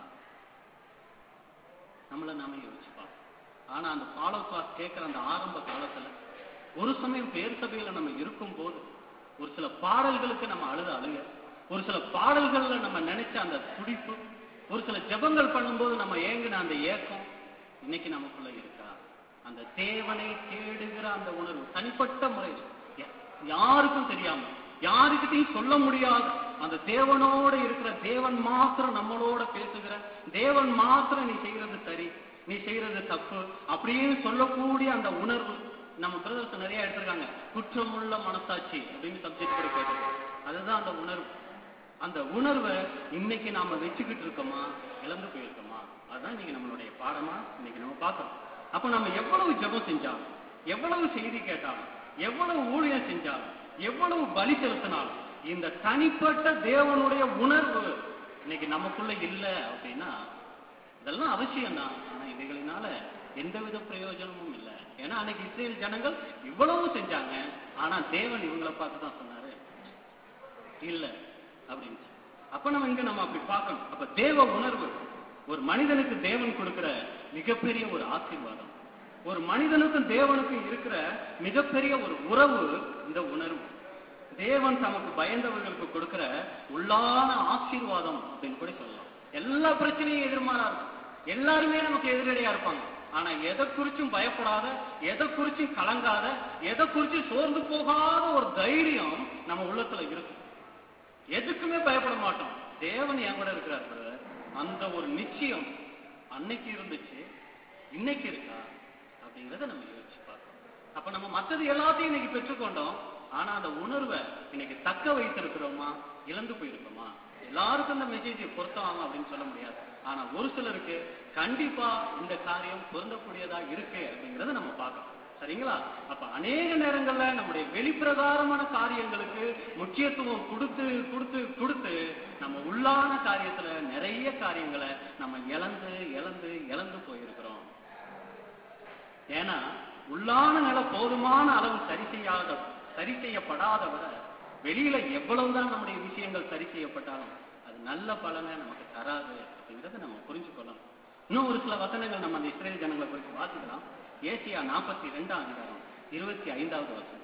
நம்மள நாம யோசிச்சு பார்ப்போம் ஆனா அந்த ஃபாலோ கிளாஸ் கேட்கிற அந்த ஆரம்ப காலத்துல ஒரு சமயம் பேர் சபையில நம்ம இருக்கும் போது ஒரு சில பாடல்களுக்கு நம்ம அழுத அழுக ஒரு சில பாடல்கள்ல நம்ம நினைச்ச அந்த துடிப்பு ஒரு சில ஜெபங்கள் பண்ணும்போது நம்ம ஏங்கின அந்த ஏக்கம் இன்னைக்கு நமக்குள்ள இருக்கா அந்த தேவனை தேடுகிற அந்த உணர்வு தனிப்பட்ட முறையில் யா- யாருக்கும் தெரியாம யாருக்கிட்டையும் சொல்ல முடியாத அந்த தேவனோட இருக்கிற தேவன் மாத்திரம் நம்மளோட பேசுகிற தேவன் மாத்திரம் நீ செய்யறது சரி நீ செய்யறது தப்பு அப்படின்னு சொல்லக்கூடிய அந்த உணர்வு நம்ம பிரதர்ஸ் நிறைய எடுத்திருக்காங்க குற்றமுள்ள மனசாட்சி அப்படின்னு சப்ஜெக்ட் கூட கேட்டிருக்கோம் அதுதான் அந்த உணர்வு அந்த உணர்வை இன்னைக்கு நாம வச்சுக்கிட்டு இருக்கோமா இழந்து போயிருக்கோமா அதுதான் இன்னைக்கு நம்மளுடைய பாடமா இன்னைக்கு நம்ம பார்க்கறோம் அப்ப நம்ம எவ்வளவு ஜெபம் செஞ்சாலும் எவ்வளவு செய்தி கேட்டாலும் எவ்வளவு ஊழியம் செஞ்சாலும் எவ்வளவு பலி செலுத்தினாலும் இந்த தனிப்பட்ட தேவனுடைய உணர்வு இன்னைக்கு நமக்குள்ள இல்ல அப்படின்னா இதெல்லாம் அவசியம் தான் ஆனா இவைகளினால எந்தவித பிரயோஜனமும் இல்லை ஏன்னா அன்னைக்கு இஸ்ரேல் ஜனங்கள் இவ்வளவு செஞ்சாங்க ஆனா தேவன் இவங்களை பார்த்து தான் சொன்னாரு இல்ல அப்படின்னு அப்ப நம்ம இங்க நம்ம அப்படி பார்க்கணும் அப்ப தேவ உணர்வு ஒரு மனிதனுக்கு தேவன் கொடுக்கிற மிகப்பெரிய ஒரு ஆசீர்வாதம் ஒரு மனிதனுக்கும் தேவனுக்கும் இருக்கிற மிகப்பெரிய ஒரு உறவு இந்த உணர்வு தேவன் தமக்கு பயந்தவர்களுக்கு கொடுக்கிற உள்ளான ஆசீர்வாதம் அப்படின்னு கூட சொல்லலாம் எல்லா பிரச்சனையும் எதிர்மாறா இருக்கும் எல்லாருமே நமக்கு எதிரடையா இருப்பாங்க ஆனா எதை குறிச்சும் பயப்படாத எதை குறிச்சும் கலங்காத எதை குறிச்சும் சோர்ந்து போகாத ஒரு தைரியம் நம்ம உள்ளத்துல இருக்கும் எதுக்குமே பயப்பட மாட்டோம் தேவன் என் கூட இருக்கிறார் brother. அந்த ஒரு நிச்சயம் அன்னைக்கு இருந்துச்சு இன்னைக்கு இருக்கா அப்படிங்கறத நம்ம யோசிச்சு பார்க்கணும் அப்ப நம்ம மத்தது எல்லாத்தையும் இன்னைக்கு பெற்றுக்கொண்டோம் ஆனா அந்த உணர்வை இன்னைக்கு தக்க வைத்திருக்கிறோமா இழந்து போயிருக்கோமா எல்லாருக்கும் இந்த மெசேஜ் பொருத்தம் ஆகும் அப்படின்னு சொல்ல முடியாது ஆனா ஒரு சிலருக்கு கண்டிப்பா இந்த காரியம் பொருந்தக்கூடியதா இருக்கு அப்படிங்கறத நம்ம பார்க்கணும் சரிங்களா அப்ப அநேக நேரங்கள்ல நம்முடைய வெளிப்பிரகாரமான காரியங்களுக்கு முக்கியத்துவம் கொடுத்து கொடுத்து கொடுத்து நம்ம உள்ளான காரியத்துல நிறைய காரியங்களை நம்ம இழந்து இழந்து இழந்து போயிருக்கிறோம் ஏன்னா உள்ளான நில போதுமான அளவு சரி செய்யாத சரி செய்யப்படாத விட வெளியில எவ்வளவுதான் நம்முடைய விஷயங்கள் சரி செய்யப்பட்டாலும் அது நல்ல பலனை நமக்கு தராது அப்படிங்கறத நம்ம புரிஞ்சுக்கொள்ளணும் இன்னும் ஒரு சில வசனங்கள் நம்ம அந்த இஸ்ரேல் ஜனங்களை குறித்து வாசிக்கலாம் ஏசியா நாற்பத்தி ரெண்டாம் அதிகாரம் இருபத்தி ஐந்தாவது வசனம்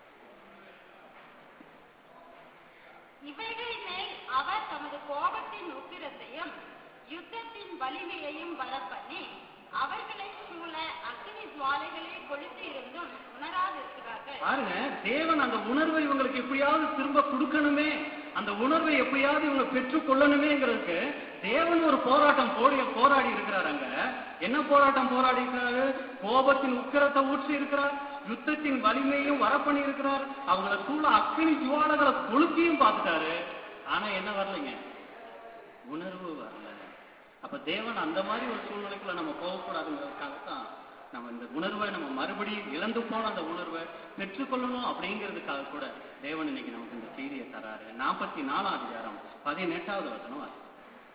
இவைகள் மேல் அவர் தமது கோபத்தின் உக்கிரத்தையும் யுத்தத்தின் வலிமையையும் வரப்பண்ணி அவர்களை சூழ அக்னி ஜுவாலைகளை கொளுத்தி இருந்தும் உணராதிருக்கிறார்கள் பாருங்க தேவன் அந்த உணர்வை இவங்களுக்கு எப்படியாவது திரும்ப கொடுக்கணுமே அந்த உணர்வை எப்படியாவது இவங்க பெற்றுக் கொள்ளணுமேங்கிறதுக்கு தேவன் ஒரு போராட்டம் போடி போராடி இருக்கிறார் அங்க என்ன போராட்டம் போராடி இருக்கிறாரு கோபத்தின் உக்கிரத்தை ஊற்றி இருக்கிறார் யுத்தத்தின் வலிமையும் வரப்பண்ணி இருக்கிறார் அவங்கள சூழ அக்கினி ஜுவாலைகளை கொளுத்தியும் பார்த்துட்டாரு ஆனா என்ன வரலைங்க உணர்வு வரல அப்ப தேவன் அந்த மாதிரி ஒரு சூழ்நிலைக்குள்ள நம்ம போகக்கூடாதுங்கிறதுக்காகத்தான் நம்ம இந்த உணர்வை நம்ம மறுபடியும் இழந்து போன அந்த உணர்வை பெற்றுக்கொள்ளணும் அப்படிங்கிறதுக்காக கூட தேவன் இன்னைக்கு நமக்கு இந்த செய்தியை தராரு நாற்பத்தி நாலாம் அதிகாரம் பதினெட்டாவது வசனம் வாசி.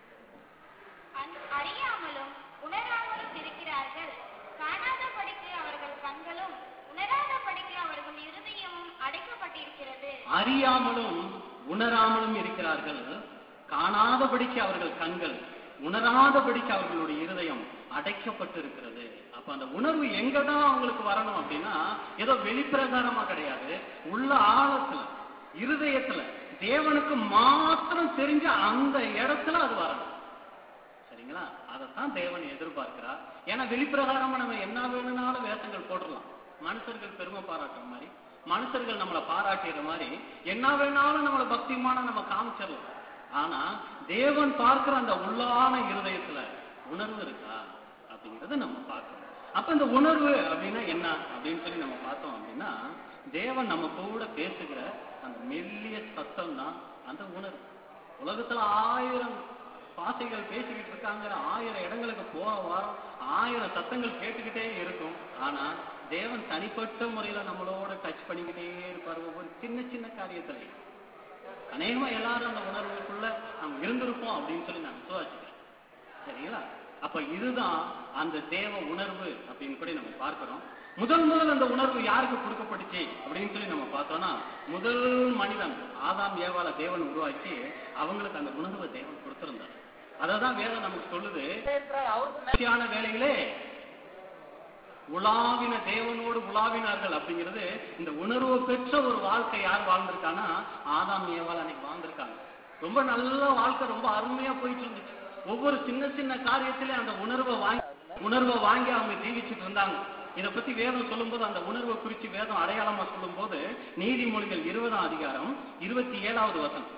அன்- அறியாமலும் உணராமலும் இருக்கிறார்கள் காணாதபடிக்கு அவர்கள் கண்களும் உணராதபடிக்கு அவர்கள் இருதயமும் அடைக்கப்பட்டிருக்கிறது அறியாமலும் உணராமலும் இருக்கிறார்கள் காணாதபடிக்கு அவர்கள் கண்கள் உணராதபடிக்கு அவர்களுடைய இருதயம் அடைக்கப்பட்டு இருக்கிறது அப்ப அந்த உணர்வு எங்கதான் அவங்களுக்கு வரணும் அப்படின்னா ஏதோ வெளிப்பிரகாரமா கிடையாது உள்ள ஆழத்துல இருதயத்துல தேவனுக்கு மாத்திரம் தெரிஞ்ச அந்த இடத்துல அது வரணும் சரிங்களா அதைத்தான் தேவன் எதிர்பார்க்கிறார் ஏன்னா வெளிப்பிரகாரமா நம்ம என்ன வேணும்னாலும் வேஷங்கள் போட்டுடலாம் மனுஷர்கள் பெருமை பாராட்டுற மாதிரி மனுஷர்கள் நம்மளை பாராட்டுற மாதிரி என்ன வேணாலும் நம்மளை பக்திமான நம்ம காமிச்சிடலாம் ஆனா தேவன் பார்க்கிற அந்த உள்ளான இருதயத்துல உணர்வு இருக்கா அப்படிங்கறத நம்ம பார்க்கணும் அப்ப இந்த உணர்வு அப்படின்னா என்ன அப்படின்னு சொல்லி நம்ம பார்த்தோம் அப்படின்னா தேவன் நம்ம கூட பேசுகிற அந்த மெல்லிய சத்தம் தான் அந்த உணர்வு உலகத்துல ஆயிரம் பாசைகள் பேசிக்கிட்டு இருக்காங்க ஆயிரம் இடங்களுக்கு போற வாரம் ஆயிரம் சத்தங்கள் கேட்டுக்கிட்டே இருக்கும் ஆனா தேவன் தனிப்பட்ட முறையில நம்மளோட டச் பண்ணிக்கிட்டே இருப்பார் ஒவ்வொரு சின்ன சின்ன காரியத்திலையும் அநேகமா எல்லாரும் அந்த உணர்வுக்குள்ள நம்ம இருந்திருப்போம் அப்படின்னு சொல்லி நான் விசுவாசிக்கிறேன் சரிங்களா அப்ப இதுதான் அந்த தேவ உணர்வு அப்படின்னு கூட நம்ம பார்க்கிறோம் முதல் முதல் அந்த உணர்வு யாருக்கு கொடுக்கப்பட்டுச்சு அப்படின்னு சொல்லி நம்ம பார்த்தோம்னா முதல் மனிதன் ஆதாம் ஏவால தேவன் உருவாக்கி அவங்களுக்கு அந்த உணர்வை தேவன் கொடுத்திருந்தார் அததான் வேதம் நமக்கு சொல்லுது கடைசியான வேலையிலே உலாவின தேவனோடு உலாவினார்கள் அப்படிங்கிறது இந்த உணர்வு பெற்ற ஒரு வாழ்க்கை யார் வாழ்ந்திருக்கான்னா ஆதாம் ஏவாள் அன்னைக்கு வாழ்ந்திருக்காங்க ரொம்ப நல்ல வாழ்க்கை ரொம்ப அருமையா போயிட்டு இருந்துச்சு ஒவ்வொரு சின்ன சின்ன காரியத்திலே அந்த உணர்வை வாங்கி உணர்வை வாங்கி அவங்க ஜீவிச்சுட்டு இருந்தாங்க இதை பத்தி வேதம் சொல்லும்போது அந்த உணர்வை குறித்து வேதம் அடையாளமா சொல்லும்போது நீதிமொழிகள் இருபதாம் அதிகாரம் இருபத்தி ஏழாவது வசனம்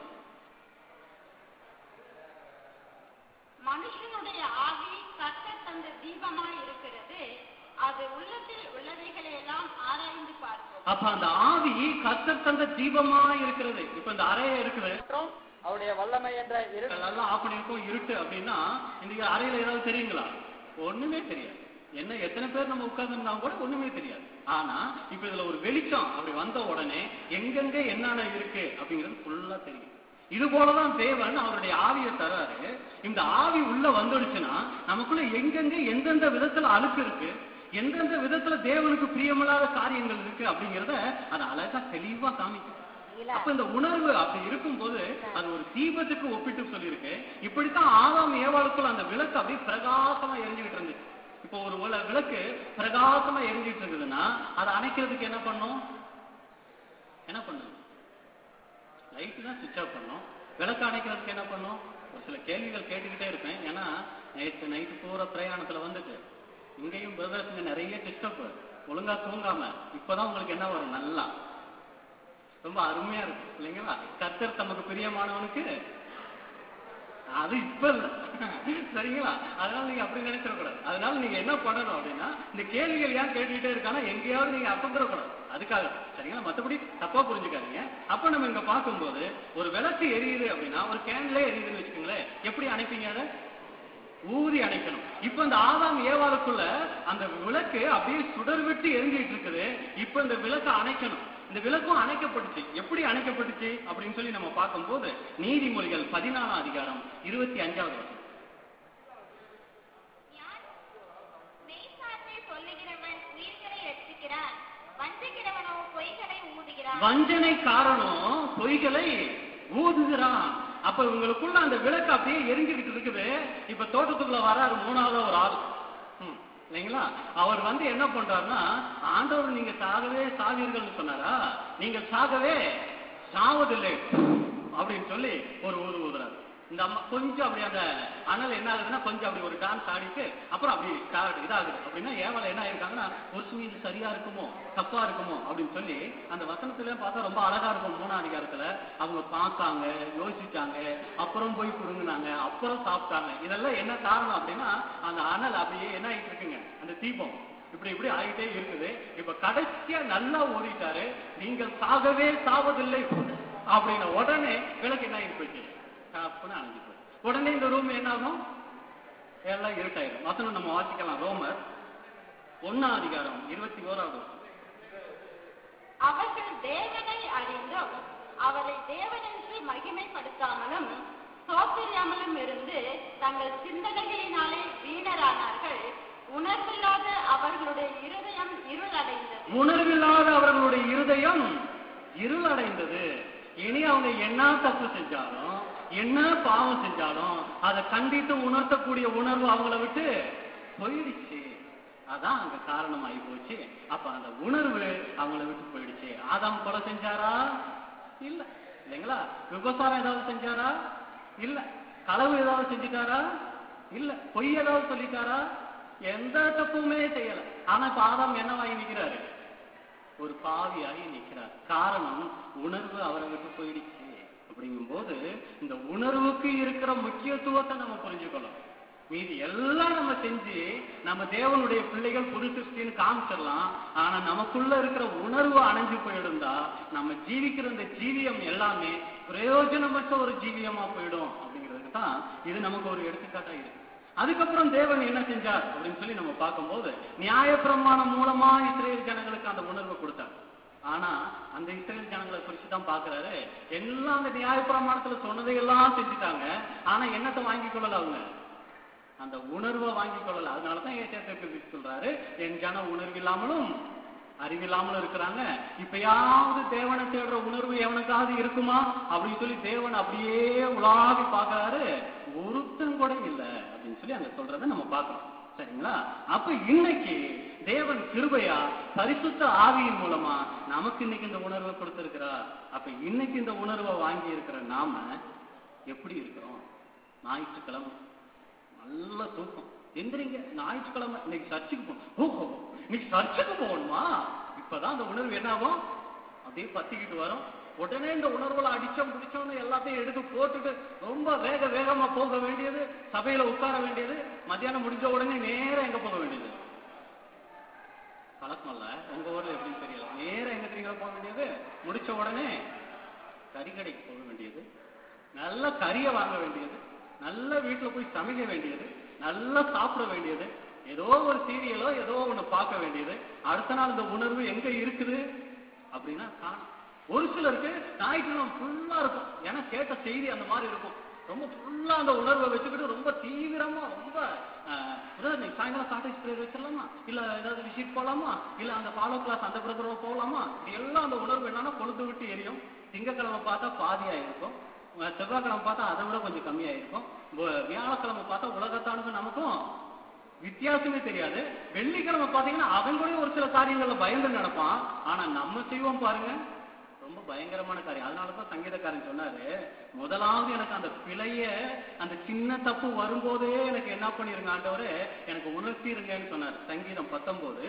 மனுஷனுடைய ஆவி கர்த்தர் தந்த தீபமாய் இருக்கிறது அது உள்ளத்தில் உள்ளவைகளை எல்லாம் ஆராய்ந்து பார்க்கும் அப்ப அந்த ஆவி கத்தர் தந்த தீபமா இருக்கிறது இப்ப இந்த அறைய இருக்குது மற்றும் அவருடைய வல்லமை என்ற இரு எல்லாம் ஆஃப் பண்ணிருக்கோம் இருட்டு அப்படின்னா இன்னைக்கு அறையில ஏதாவது தெரியுங்களா ஒண்ணுமே தெரியாது என்ன எத்தனை பேர் நம்ம உட்கார்ந்துருந்தா கூட ஒண்ணுமே தெரியாது ஆனா இப்ப இதுல ஒரு வெளிச்சம் அப்படி வந்த உடனே எங்கெங்க என்னென்ன இருக்கு அப்படிங்கிறது ஃபுல்லா தெரியும் இது போலதான் தேவன் அவருடைய ஆவியை தராரு இந்த ஆவி உள்ள வந்துடுச்சுன்னா நமக்குள்ள எங்கெங்க எந்தெந்த விதத்துல அழுக்கு இருக்கு எந்தெந்த விதத்துல தேவனுக்கு பிரியமில்லாத காரியங்கள் இருக்கு அப்படிங்கறத அது அழகா தெளிவா காமிக்கும் அப்ப இந்த உணர்வு அப்படி இருக்கும்போது அது ஒரு தீபத்துக்கு ஒப்பிட்டு சொல்லியிருக்கு இப்படித்தான் ஆதாம் ஏவாளுக்குள்ள அந்த விளக்கு அப்படியே பிரகாசமா எரிஞ்சுக்கிட்டு இருந்துச்சு இப்போ ஒரு உல- விளக்கு பிரகாசமா எரிஞ்சிட்டு இருக்குதுன்னா அதை அணைக்கிறதுக்கு என்ன பண்ணும் என்ன பண்ணும் லைட் தான் சுவிட்ச் ஆஃப் பண்ணும் விளக்கு அணைக்கிறதுக்கு என்ன பண்ணும் ஒரு சில கேள்விகள் கேட்டுக்கிட்டே இருப்பேன் ஏன்னா நேற்று நைட்டு பூரா பிரயாணத்துல வந்துட்டு இங்கேயும் பிரதர்ஸுங்க நிறைய டிஸ்டர்ப் ஒழுங்கா தூங்காம இப்பதான் உங்களுக்கு என்ன வரும் நல்லா ரொம்ப அருமையா இருக்கும் இல்லைங்களா கர்த்தர் தமக்கு பிரியமானவனுக்கு அது இப்ப இல்ல சரிங்களா அதனால நீங்க அப்படி நினைச்சிடக்கூடாது அதனால நீங்க என்ன பண்ணணும் அப்படின்னா இந்த கேள்விகள் ஏன் கேட்டுக்கிட்டே இருக்கானா எங்கேயாவது நீங்க அசந்துடக்கூடாது அதுக்காக சரிங்களா மத்தபடி தப்பா புரிஞ்சுக்காதீங்க அப்ப நம்ம இங்க பார்க்கும்போது ஒரு விளக்கு எரியுது அப்படின்னா ஒரு கேன்ல எரியுதுன்னு வச்சுக்கோங்களேன் எப்படி அணைப்பீங்க அதை ஊதி அணைக்கணும் இப்ப இந்த ஆதாம் ஏவாளுக்குள்ள அந்த விளக்கு அப்படியே சுடர் விட்டு எரிஞ்சிட்டு இருக்குது இப்ப இந்த விளக்கை அணைக்கணும் இந்த விளக்கும் அணைக்கப்பட்டுச்சு எப்படி அணைக்கப்பட்டுச்சு அப்படின்னு சொல்லி நம்ம பார்க்கும்போது நீதிமொழிகள் பதினாலாம் அதிகாரம் இருபத்தி அஞ்சாவது வசனம் யார் மெய்சாட்சி சொல்லுகிறவன் உயிர்களை ரட்சிக்கிறான் வஞ்சிக்கிறவனோ பொய்களை ஊதுகிறான் வஞ்சனை காரணம் பொய்களை ஊதுகிறான் அப்ப உங்களுக்குள்ள அந்த விளக்கு அப்படியே எரிஞ்சுக்கிட்டு இருக்குது இப்ப தோட்டத்துக்குள்ள வராரு மூணாவது ஒரு ஆள் ம், இல்லைங்களா அவர் வந்து என்ன பண்றாருன்னா ஆண்டவர் நீங்க சாகவே சாவீர்கள்னு சொன்னாரா நீங்க சாகவே சாவதில்லை அப்படின்னு சொல்லி ஒரு ஊது ஊதுறாரு இந்த அம்மா கொஞ்சம் அப்படி அந்த அனல் என்ன ஆகுதுன்னா கொஞ்சம் அப்படி ஒரு டான்ஸ் ஆடிட்டு அப்புறம் அப்படி ஸ்டார்ட் இதாகுது அப்படின்னா ஏவல என்ன ஆயிருக்காங்கன்னா ஒரு சுமி இது சரியா இருக்குமோ தப்பா இருக்குமோ அப்படின்னு சொல்லி அந்த வசனத்துல பார்த்தா ரொம்ப அழகா இருக்கும் மூணாம் அதிகாரத்துல அவங்க பார்த்தாங்க யோசிச்சாங்க அப்புறம் போய் புடுங்கினாங்க அப்புறம் சாப்பிட்டாங்க இதெல்லாம் என்ன காரணம் அப்படின்னா அந்த அனல் அப்படியே என்ன ஆயிட்டு இருக்குங்க அந்த தீபம் இப்படி இப்படி ஆகிட்டே இருக்குது இப்ப கடைசியா நல்லா ஓடிட்டாரு நீங்கள் சாகவே சாவதில்லை அப்படின்ன உடனே விளக்கு என்ன ஆகி போயிடுச்சு டப்புன்னு அணைஞ்சு போய் உடனே இந்த ரூம் என்ன ஆகும் எல்லாம் இருட்டாயிரும் வசனம் நம்ம வாசிக்கலாம் ரோமர் ஒன்னாம் அதிகாரம் இருபத்தி ஓராவது வசனம். அவர்கள் தேவனை அறிந்தும் அவரை தேவனென்று மகிமைப்படுத்தாமலும் சோத்தரியாமலும் இருந்து தங்கள் சிந்தனைகளினாலே வீணரானார்கள் உணர்வில்லாத அவர்களுடைய இருதயம் இருளடைந்தது உணர்வில்லாத அவர்களுடைய இருதயம் இருளடைந்தது இனி அவங்க என்ன தப்பு செஞ்சாலும் என்ன பாவம் செஞ்சாலும் அதை கண்டித்து உணர்த்தக்கூடிய உணர்வு அவங்கள விட்டு போயிடுச்சு அதான் அங்க காரணமாகி போச்சு அப்ப அந்த உணர்வு அவங்கள விட்டு போயிடுச்சு ஆதாம் கொலை செஞ்சாரா இல்ல இல்லைங்களா விபசாரம் ஏதாவது செஞ்சாரா இல்ல களவு ஏதாவது செஞ்சுட்டாரா இல்ல பொய் ஏதாவது சொல்லிட்டாரா எந்த தப்புமே செய்யல ஆனா இப்ப ஆதாம் என்னவாகி நிக்கிறாரு ஒரு பாவியாகி நிற்கிறார் காரணம் உணர்வு அவரை விட்டு போயிடுச்சு அப்படிங்கும்போது இந்த உணர்வுக்கு இருக்கிற முக்கியத்துவத்தை நம்ம புரிஞ்சுக்கணும் மீதி எல்லாம் நம்ம செஞ்சு நம்ம தேவனுடைய பிள்ளைகள் புது சிருஷ்டின்னு காமிச்சிடலாம் ஆனா நமக்குள்ள இருக்கிற உணர்வு அணைஞ்சு போயிடுந்தா நம்ம ஜீவிக்கிற இந்த ஜீவியம் எல்லாமே பிரயோஜனமற்ற ஒரு ஜீவியமா போயிடும் அப்படிங்கிறதுக்கு தான் இது நமக்கு ஒரு எடுத்துக்காட்டா இருக்கு அதுக்கப்புறம் தேவன் என்ன செஞ்சார் அப்படின்னு சொல்லி நம்ம பார்க்கும்போது நியாயப்பிரமாணம் மூலமா இஸ்ரேல் ஜனங்களுக்கு அந்த உணர்வை கொடுத்தார் ஆனா அந்த இஸ்ரேல் ஜனங்களை குறிச்சு தான் பாக்குறாரு எல்லாம் அந்த நியாயப்பிரமாணத்துல சொன்னதையெல்லாம் செஞ்சுட்டாங்க ஆனா என்னத்தை வாங்கி கொள்ளல அவங்க அந்த உணர்வை வாங்கி கொள்ளல அதனாலதான் ஏற்றத்திற்கு சொல்றாரு என் ஜனம் உணர்வில்லாமலும் அறிவில்லாமலும் இருக்கிறாங்க இப்பயாவது தேவனை தேடுற உணர்வு எவனுக்காவது இருக்குமா அப்படின்னு சொல்லி தேவன் அப்படியே உலாவி பார்க்கறாரு ஒருத்தன் கூட இல்ல அப்படின்னு சொல்லி அங்க சொல்றதை நம்ம பார்க்கிறோம் சரிங்களா அப்ப இன்னைக்கு தேவன் கிருபையா பரிசுத்த ஆவியின் மூலமா நமக்கு இன்னைக்கு இந்த உணர்வை கொடுத்திருக்கிறார் அப்ப இன்னைக்கு இந்த உணர்வை வாங்கி இருக்கிற நாம எப்படி இருக்கிறோம் ஞாயிற்றுக்கிழமை நல்ல தூக்கம் எந்திரிங்க ஞாயிற்றுக்கிழமை இன்னைக்கு சர்ச்சுக்கு போகணும் ஓஹோ இன்னைக்கு சர்ச்சுக்கு போகணுமா இப்பதான் அந்த உணர்வு என்ன ஆகும் அப்படியே பத்திக்கிட்டு வரும் உடனே இந்த உணர்வுல அடிச்சோம் பிடிச்சோம்னு எல்லாத்தையும் எடுத்து போட்டுட்டு ரொம்ப வேக வேகமா போக வேண்டியது சபையில உட்கார வேண்டியது மத்தியானம் முடிஞ்ச உடனே நேரா எங்க போக வேண்டியது பழக்கம்ல உங்க ஊர்ல எப்படின்னு தெரியல நேரா எங்க தெரியுங்களா போக வேண்டியது முடிச்ச உடனே கறி கடைக்கு போக வேண்டியது நல்ல கறியை வாங்க வேண்டியது நல்ல வீட்டுல போய் சமைக்க வேண்டியது நல்லா சாப்பிட வேண்டியது ஏதோ ஒரு சீரியலோ ஏதோ ஒண்ணு பார்க்க வேண்டியது அடுத்த நாள் இந்த உணர்வு எங்க இருக்குது அப்படின்னா காணும் ஒரு சிலருக்கு ஞாயிற்றுக்கிழமை ஃபுல்லா இருக்கும் ஏன்னா கேட்ட செய்தி அந்த மாதிரி இருக்கும் ரொம்ப ஃபுல்லா அந்த உணர்வை வச்சுக்கிட்டு ரொம்ப தீவிரமா ரொம்ப ஆஹ், அதாவது நீ சாயங்காலம் காட்டேஜ் பிரேயர் வச்சிடலாமா இல்ல ஏதாவது விசிட் போலாமா இல்ல அந்த ஃபாலோ கிளாஸ் அந்த பிரதர் போகலாமா இது எல்லாம் அந்த உணர்வு என்னன்னா கொழுந்து விட்டு எரியும் திங்கக்கிழமை பார்த்தா பாதியா இருக்கும் அஹ் செவ்வாய்க்கிழமை பார்த்தா அதை விட கொஞ்சம் கம்மியா இருக்கும் வ- வியாழக்கிழமை பார்த்தா உலகத்தானுக்கும் நமக்கும் வித்தியாசமே தெரியாது வெள்ளிக்கிழமை பாத்தீங்கன்னா அவன் கூட ஒரு சில காரியங்கள்ல பயந்து நடப்பான் ஆனா நம்ம செய்வோம் பாருங்க ரொம்ப பயங்கரமான காரியம் அதனாலதான் சங்கீதக்காரன் சொன்னாரு முதலாவது எனக்கு அந்த பிழைய அந்த சின்ன தப்பு வரும்போதே எனக்கு என்ன பண்ணிருங்க ஆண்டவரே எனக்கு உணர்த்திருங்கன்னு சொன்னார் சங்கீதம் பத்தொன்பது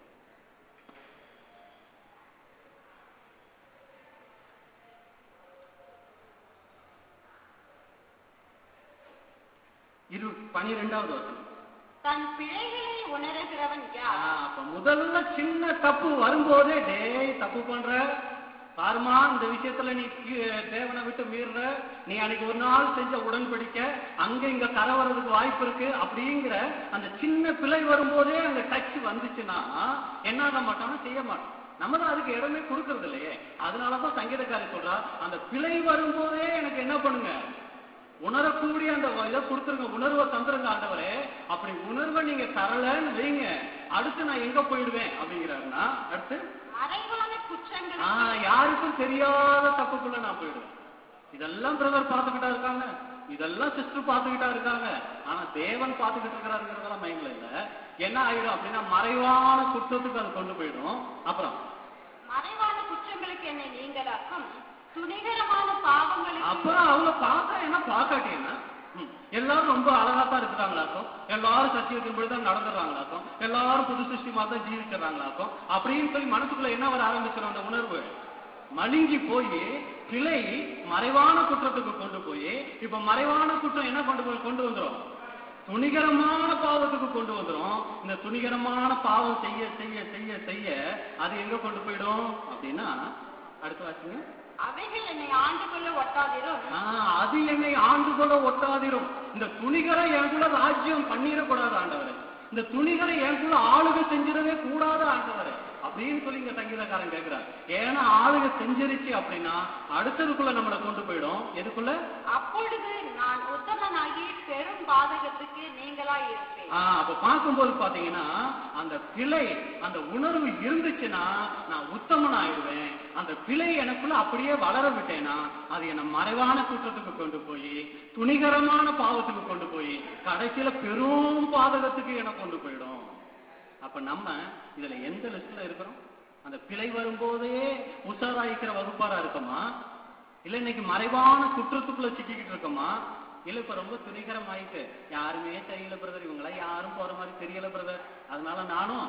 இரு பனிரெண்டாவது வசனம் தன் பிழைகளை உணர்கிறவன் ஆ, யார் அப்ப முதல்ல சின்ன தப்பு வரும்போதே டேய் தப்பு பண்ற பாருமா இந்த விஷயத்துல நீ கீ- தேவனை விட்டு மீறுற நீ அன்னைக்கு ஒரு நாள் செஞ்ச உடன்படிக்க அங்க இங்க கரை வர்றதுக்கு வாய்ப்பு இருக்கு அப்படிங்கிற அந்த சின்ன பிழை வரும்போதே அங்க டச் வந்துச்சுன்னா என்ன ஆக மாட்டோம்னா செய்ய மாட்டோம் நம்ம தான் அதுக்கு இடமே கொடுக்கறது இல்லையே அதனாலதான் சங்கீதக்காரி சொல்றா அந்த பிழை வரும்போதே எனக்கு என்ன பண்ணுங்க உணரக்கூடிய அந்த இதை கொடுத்துருங்க உணர்வை தந்துருங்க ஆண்டவரே அப்படி உணர்வை நீங்க தரலன்னு வைங்க அடுத்து நான் எங்க போயிடுவேன் அப்படிங்கிறாருன்னா அடுத்து மறைவான குற்றங்கள் ஆஹ் யாருக்கும் தெரியாத தப்புக்குள்ள நான் போயிடுவேன் இதெல்லாம் பிரதர் பார்த்துக்கிட்டா இருக்காங்க இதெல்லாம் சிஸ்டர் பார்த்துக்கிட்டா இருக்காங்க ஆனா தேவன் பார்த்துக்கிட்டு இருக்கிறாருங்கிறதெல்லாம் மைண்ட்ல இல்ல என்ன ஆயிடும் அப்படின்னா மறைவான குற்றத்துக்கு அது கொண்டு போயிடும் அப்புறம் மறைவான குற்றங்களுக்கு என்னை நீங்களாக்கும் துணிகரமான பாவங்களுக்கு அப்புறம் அவங்க பார்த்தா என்ன பார்க்காட்டீங்கன்னா ம், எல்லாரும் ரொம்ப அழகா தான் இருக்கிறாங்களாக்கும் எல்லாரும் சத்தியத்தின்படி தான் நடந்துடுறாங்களாக்கும் எல்லாரும் புது சிருஷ்டிமா தான் ஜீவிக்கிறாங்களாக்கும் அப்படின்னு சொல்லி மனசுக்குள்ள என்ன வர ஆரம்பிச்சிடும் அந்த உணர்வு மழுங்கி போய் கிளை மறைவான குற்றத்துக்கு கொண்டு போய் இப்ப மறைவான குற்றம் என்ன கொண்டு போய் கொண்டு வந்துரும் துணிகரமான பாவத்துக்கு கொண்டு வந்துரும் இந்த துணிகரமான பாவம் செய்ய செய்ய செய்ய செய்ய அது எங்க கொண்டு போயிடும் அப்படின்னா அடுத்து வாசிங்க அவைகள் என்னை ஆண்டு கொள்ள ஒட்டாதிரும் ஆ, அது என்னை ஆண்டு கொள்ள ஒட்டாதிரும் இந்த துணிகரை எனக்குள்ள ராஜ்யம் பண்ணிடக்கூடாது ஆண்டவரே இந்த துணிகரை எனக்குள்ள ஆளுகை செஞ்சிடவே கூடாது ஆண்டவரே அப்படின்னு சொல்லி இங்க சங்கீதக்காரன் கேட்கிறார் ஏன்னா ஆளுகை செஞ்சிருச்சு அப்படின்னா அடுத்ததுக்குள்ள நம்மளை கொண்டு போயிடும் எதுக்குள்ள அப்பொழுது நான் உத்தமனாகி பெரும் பாதகத்துக்கு நீங்களாய் இருப்பேன் ஆ, அப்ப பார்க்கும்போது பாத்தீங்கன்னா அந்த பிழை அந்த உணர்வு இருந்துச்சுன்னா நான் உத்தமன் ஆயிடுவேன் அந்த பிழை எனக்குள்ள அப்படியே வளர விட்டேன்னா அது என்ன மறைவான குற்றத்துக்கு கொண்டு போய் துணிகரமான பாவத்துக்கு கொண்டு போய் கடைசியில பெரும் பாதகத்துக்கு என கொண்டு போயிடும் அப்ப நம்ம இதுல எந்த லிஸ்ட்ல இருக்கிறோம் அந்த பிழை வரும்போதே உஷாராயிக்கிற வகுப்பாரா இருக்கோமா இல்ல இன்னைக்கு மறைவான குற்றத்துக்குள்ள சிக்கிக்கிட்டு இருக்கோமா இல்ல இப்ப ரொம்ப துணிகரம் ஆயிட்டு யாருமே தெரியல பிரதர் இவங்கள யாரும் போற மாதிரி தெரியல பிரதர் அதனால நானும்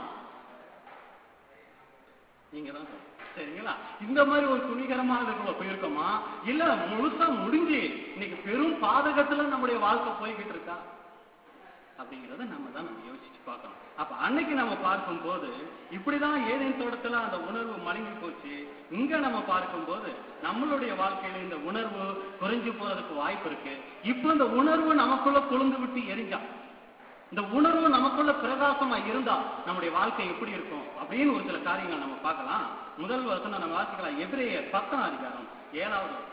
நீங்க தான் சொல்லணும். சரிங்களா இந்த மாதிரி ஒரு துணிகரமானதுக்குள்ள போயிருக்கோமா இல்ல முழுசா முடிஞ்சு இன்னைக்கு பெரும் பாதகத்துல நம்முடைய வாழ்க்கை போய்கிட்டு இருக்கா அப்படிங்கறத நம்ம தான் நம்ம யோசிச்சு பார்க்கணும் அப்ப அன்னைக்கு நம்ம பார்க்கும்போது இப்படிதான் ஏதேன் தோட்டத்துல அந்த உணர்வு மழுங்கி போச்சு இங்க நம்ம பார்க்கும்போது நம்மளுடைய வாழ்க்கையில இந்த உணர்வு குறைஞ்சு போறதுக்கு வாய்ப்பு இருக்கு இப்ப இந்த உணர்வு நமக்குள்ள கொழுந்து விட்டு எரிஞ்சா இந்த உணர்வு நமக்குள்ள பிரகாசமா இருந்தா நம்முடைய வாழ்க்கை எப்படி இருக்கும் அப்படின்னு ஒரு சில காரியங்கள் நம்ம பார்க்கலாம் முதல் வசனம் நம்ம வாசிக்கலாம் எபிரேயர் பத்தாம் அதிகாரம் ஏழாவது வசனம்.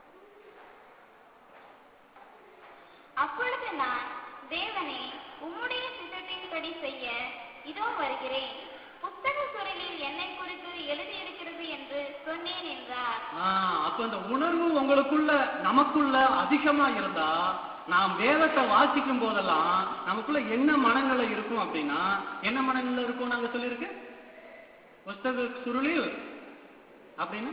அப்பொழுது நான் தேவனே உம்முடைய சித்தத்தின்படி செய்ய இதோ வருகிறேன் புத்தக சுருளில் என்னை குறித்து எழுதியிருக்கிறது என்று சொன்னேன் என்றார் ஆஹ் அப்ப அந்த உணர்வு உங்களுக்குள்ள நமக்குள்ள அதிகமா இருந்தா நாம் வேதத்தை வாசிக்கும் போதெல்லாம் நமக்குள்ள என்ன மனநிலை இருக்கும் அப்படின்னா என்ன மனநிலை இருக்கும் நாங்க சொல்லியிருக்கு புஸ்தக சுருளில் அப்படின்னு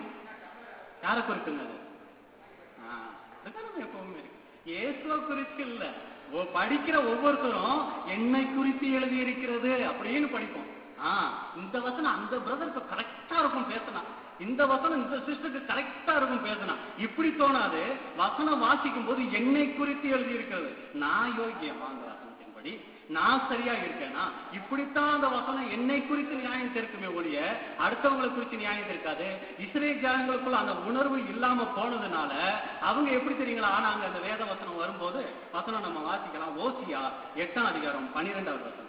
யாரை குறிக்குங்க அது ஆஹ், அதுதான் நம்ம எப்பவுமே இருக்கு இயேசுவை குறித்து இல்ல ஓ- படிக்கிற ஒவ்வொருத்தரும் என்னை குறித்து எழுதி இருக்கிறது அப்படின்னு படிப்போம் ஆ இந்த வசனம் அந்த பிரதருக்கு கரெக்டா இருக்கும் பேசினா இந்த வசனம் இந்த சிஸ்டருக்கு கரெக்டா இருக்கும் பேசினா இப்படி தோணாது வசனம் வாசிக்கும் போது என்னை குறித்து எழுதி இருக்கிறது நான் யோகியமா அந்த வசனத்தின்படி நான் சரியா இருக்கேனா இப்படித்தான் அந்த வசனம் என்னை குறித்து நியாயம் தீர்க்குமே ஒழிய அடுத்தவங்களை குறித்து நியாயம் தீர்க்காது இஸ்ரேல் ஜனங்களுக்குள்ள அந்த உணர்வு இல்லாம போனதுனால அவங்க எப்படி தெரியுங்களா ஆனாங்க அந்த வேத வசனம் வரும்போது வசனம் நம்ம வாசிக்கலாம் ஓசியா எட்டாம் அதிகாரம் பன்னிரெண்டாவது வசனம்